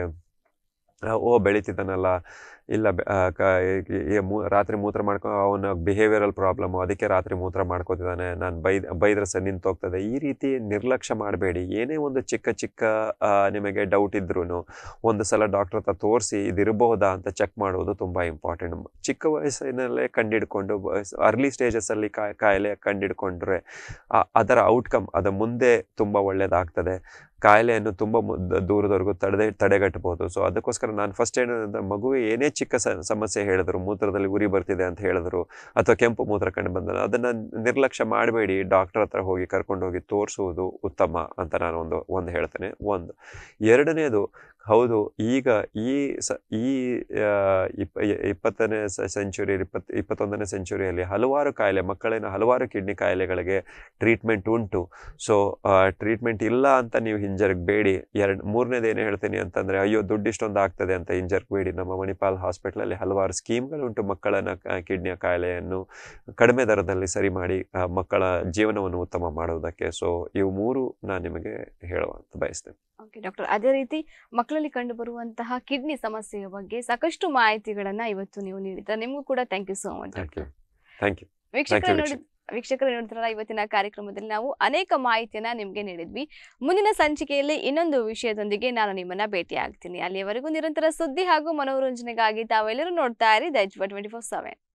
ಆ, ಓ ಬೆಳೀತಿದ್ದಾನಲ್ಲ ಇಲ್ಲ ಬೆ- ಆ, ಕ- ಈ- ಈ ಮೂ ರಾತ್ರಿ ಮೂತ್ರ ಮಾಡ್ಕೊ ಅವನ ಬಿಹೇವಿಯರಲ್ ಪ್ರಾಬ್ಲಮ್ಮು ಅದಕ್ಕೆ ರಾತ್ರಿ ಮೂತ್ರ ಮಾಡ್ಕೋತಿದ್ದಾನೆ ನಾನು ಬೈದ್ ಬೈದ್ರೆ ಸಹ ನಿಂತೋಗ್ತದೆ ಈ ರೀತಿ ನಿರ್ಲಕ್ಷ್ಯ ಮಾಡಬೇಡಿ ಏನೇ ಒಂದು ಚಿಕ್ಕ ಚಿಕ್ಕ ಆ, ನಿಮಗೆ ಡೌಟ್ ಇದ್ರೂ ಒಂದು ಸಲ ಡಾಕ್ಟರ್ ಹತ್ರ ತೋರಿಸಿ ಇದಿರಬಹುದಾ ಅಂತ ಚೆಕ್ ಮಾಡೋದು ತುಂಬ ಇಂಪಾರ್ಟೆಂಟ್ ಚಿಕ್ಕ ವಯಸ್ಸಿನಲ್ಲೇ ಕಂಡಿಡ್ಕೊಂಡು ಅರ್ಲಿ ಸ್ಟೇಜಸ್ಸಲ್ಲಿ ಕಾಯಿ ಕಾಯಿಲೆ ಕಂಡಿಡ್ಕೊಂಡ್ರೆ ಆ- ಅದರ ಔಟ್ಕಮ್ ಅದು ಮುಂದೆ ತುಂಬ ಒಳ್ಳೆಯದಾಗ್ತದೆ ಕಾಯಿಲೆಯನ್ನು ತುಂಬ ಮು- ದ- ದೂರದವರೆಗೂ ತಡೆದೆ ತಡೆಗಟ್ಟಬಹುದು ಸೊ ಅದಕ್ಕೋಸ್ಕರ ನಾನು ಫಸ್ಟ್ ಏನಂದ್ರೆ ಮಗುವೆ ಏನೇ ಚಿಕ್ಕ ಸ ಸಮಸ್ಯೆ ಹೇಳಿದ್ರು ಮೂತ್ರದಲ್ಲಿ ಉರಿ ಬರ್ತಿದೆ ಅಂತ ಹೇಳಿದ್ರು ಅಥವಾ ಕೆಂಪು ಮೂತ್ರ ಕಂಡು ಬಂದ ಅದನ್ನು ನಿರ್ಲಕ್ಷ್ಯ ಮಾಡಬೇಡಿ ಡಾಕ್ಟರ್ ಹತ್ರ ಹೋಗಿ ಕರ್ಕೊಂಡು ಹೋಗಿ ತೋರಿಸುವುದು ಉತ್ತಮ ಅಂತ ನಾನು ಒಂದು ಒಂದು ಹೇಳ್ತೇನೆ ಒಂದು ಎರಡನೇದು ಹೌದು ಈಗ ಈ ಸ ಈ ಆ, ಇಪ್ಪ ಇಪ್ಪತ್ತನೇ ಸೆಂಚುರಿ ಇಪ್ಪತ್ತು ಇಪ್ಪತ್ತೊಂದನೇ ಸೆಂಚುರಿಯಲ್ಲಿ ಹಲವಾರು ಕಾಯಿಲೆ ಮಕ್ಕಳಿನ ಹಲವಾರು ಕಿಡ್ನಿ ಕಾಯಿಲೆಗಳಿಗೆ ಟ್ರೀಟ್ಮೆಂಟ್ ಉಂಟು ಸೊ ಟ್ರೀಟ್ಮೆಂಟ್ ಇಲ್ಲ ಅಂತ ನೀವು ಹಿಂಜರಗಬೇಡಿ ಎರಡು ಮೂರನೇದು ಏನು ಹೇಳ್ತೀನಿ ಅಂತಂದರೆ ಅಯ್ಯೋ ದುಡ್ಡು ಇಷ್ಟೊಂದು ಆಗ್ತದೆ ಅಂತ ಹಿಂಜರಗಬೇಡಿ ನಮ್ಮ ಮಣಿಪಾಲ್ ಹಾಸ್ಪಿಟ್ಲಲ್ಲಿ ಹಲವಾರು ಸ್ಕೀಮ್ಗಳುಂಟು ಮಕ್ಕಳನ್ನ ಕ- ಕಿಡ್ನಿಯ ಕಾಯಿಲೆಯನ್ನು ಕಡಿಮೆ ದರದಲ್ಲಿ ಸರಿ ಮಾಡಿ ಆ, ಮಕ್ಕಳ ಜೀವನವನ್ನು ಉತ್ತಮ ಮಾಡುವುದಕ್ಕೆ ಸೊ ಇವು ಮೂರು ನಾನು ನಿಮಗೆ ಹೇಳುವಂತ ಬಯಸ್ತೇನೆ ಓಕೆ ಡಾಕ್ಟರ್ ಅದೇ ರೀತಿ ಮಕ್ಕಳಲ್ಲಿ ಕಂಡು ಬರುವಂತಹ ಕಿಡ್ನಿ ಸಮಸ್ಯೆಯ ಬಗ್ಗೆ ಸಾಕಷ್ಟು ಮಾಹಿತಿಗಳನ್ನ ಇವತ್ತು ನೀವು ನೀಡಿದ್ರೆ ನಿಮಗೂ ಕೂಡ thank you so much thank you thank you ವೀಕ್ಷಕರು you, ನೋಡಿ ವೀಕ್ಷಕರು ನೋಡ್ತಾರಲ್ಲ ಇವತ್ತಿನ ಕಾರ್ಯಕ್ರಮದಲ್ಲಿ ನಾವು ಅನೇಕ ಮಾಹಿತಿಯನ್ನ ನಿಮ್ಗೆ ನೀಡಿದ್ವಿ ಮುಂದಿನ ಸಂಚಿಕೆಯಲ್ಲಿ ಇನ್ನೊಂದು ವಿಷಯದೊಂದಿಗೆ ನಾನು ನಿಮ್ಮನ್ನ ಭೇಟಿ ಆಗ್ತೀನಿ ಅಲ್ಲಿಯವರೆಗೂ ನಿರಂತರ ಸುದ್ದಿ ಹಾಗೂ ಮನೋರಂಜನೆಗಾಗಿ ತಾವೆಲ್ಲರೂ ನೋಡ್ತಾ ಇರಿ ದೈಜ್ ಟ್ವೆಂಟಿ ಫೋರ್ ಸೆವೆನ್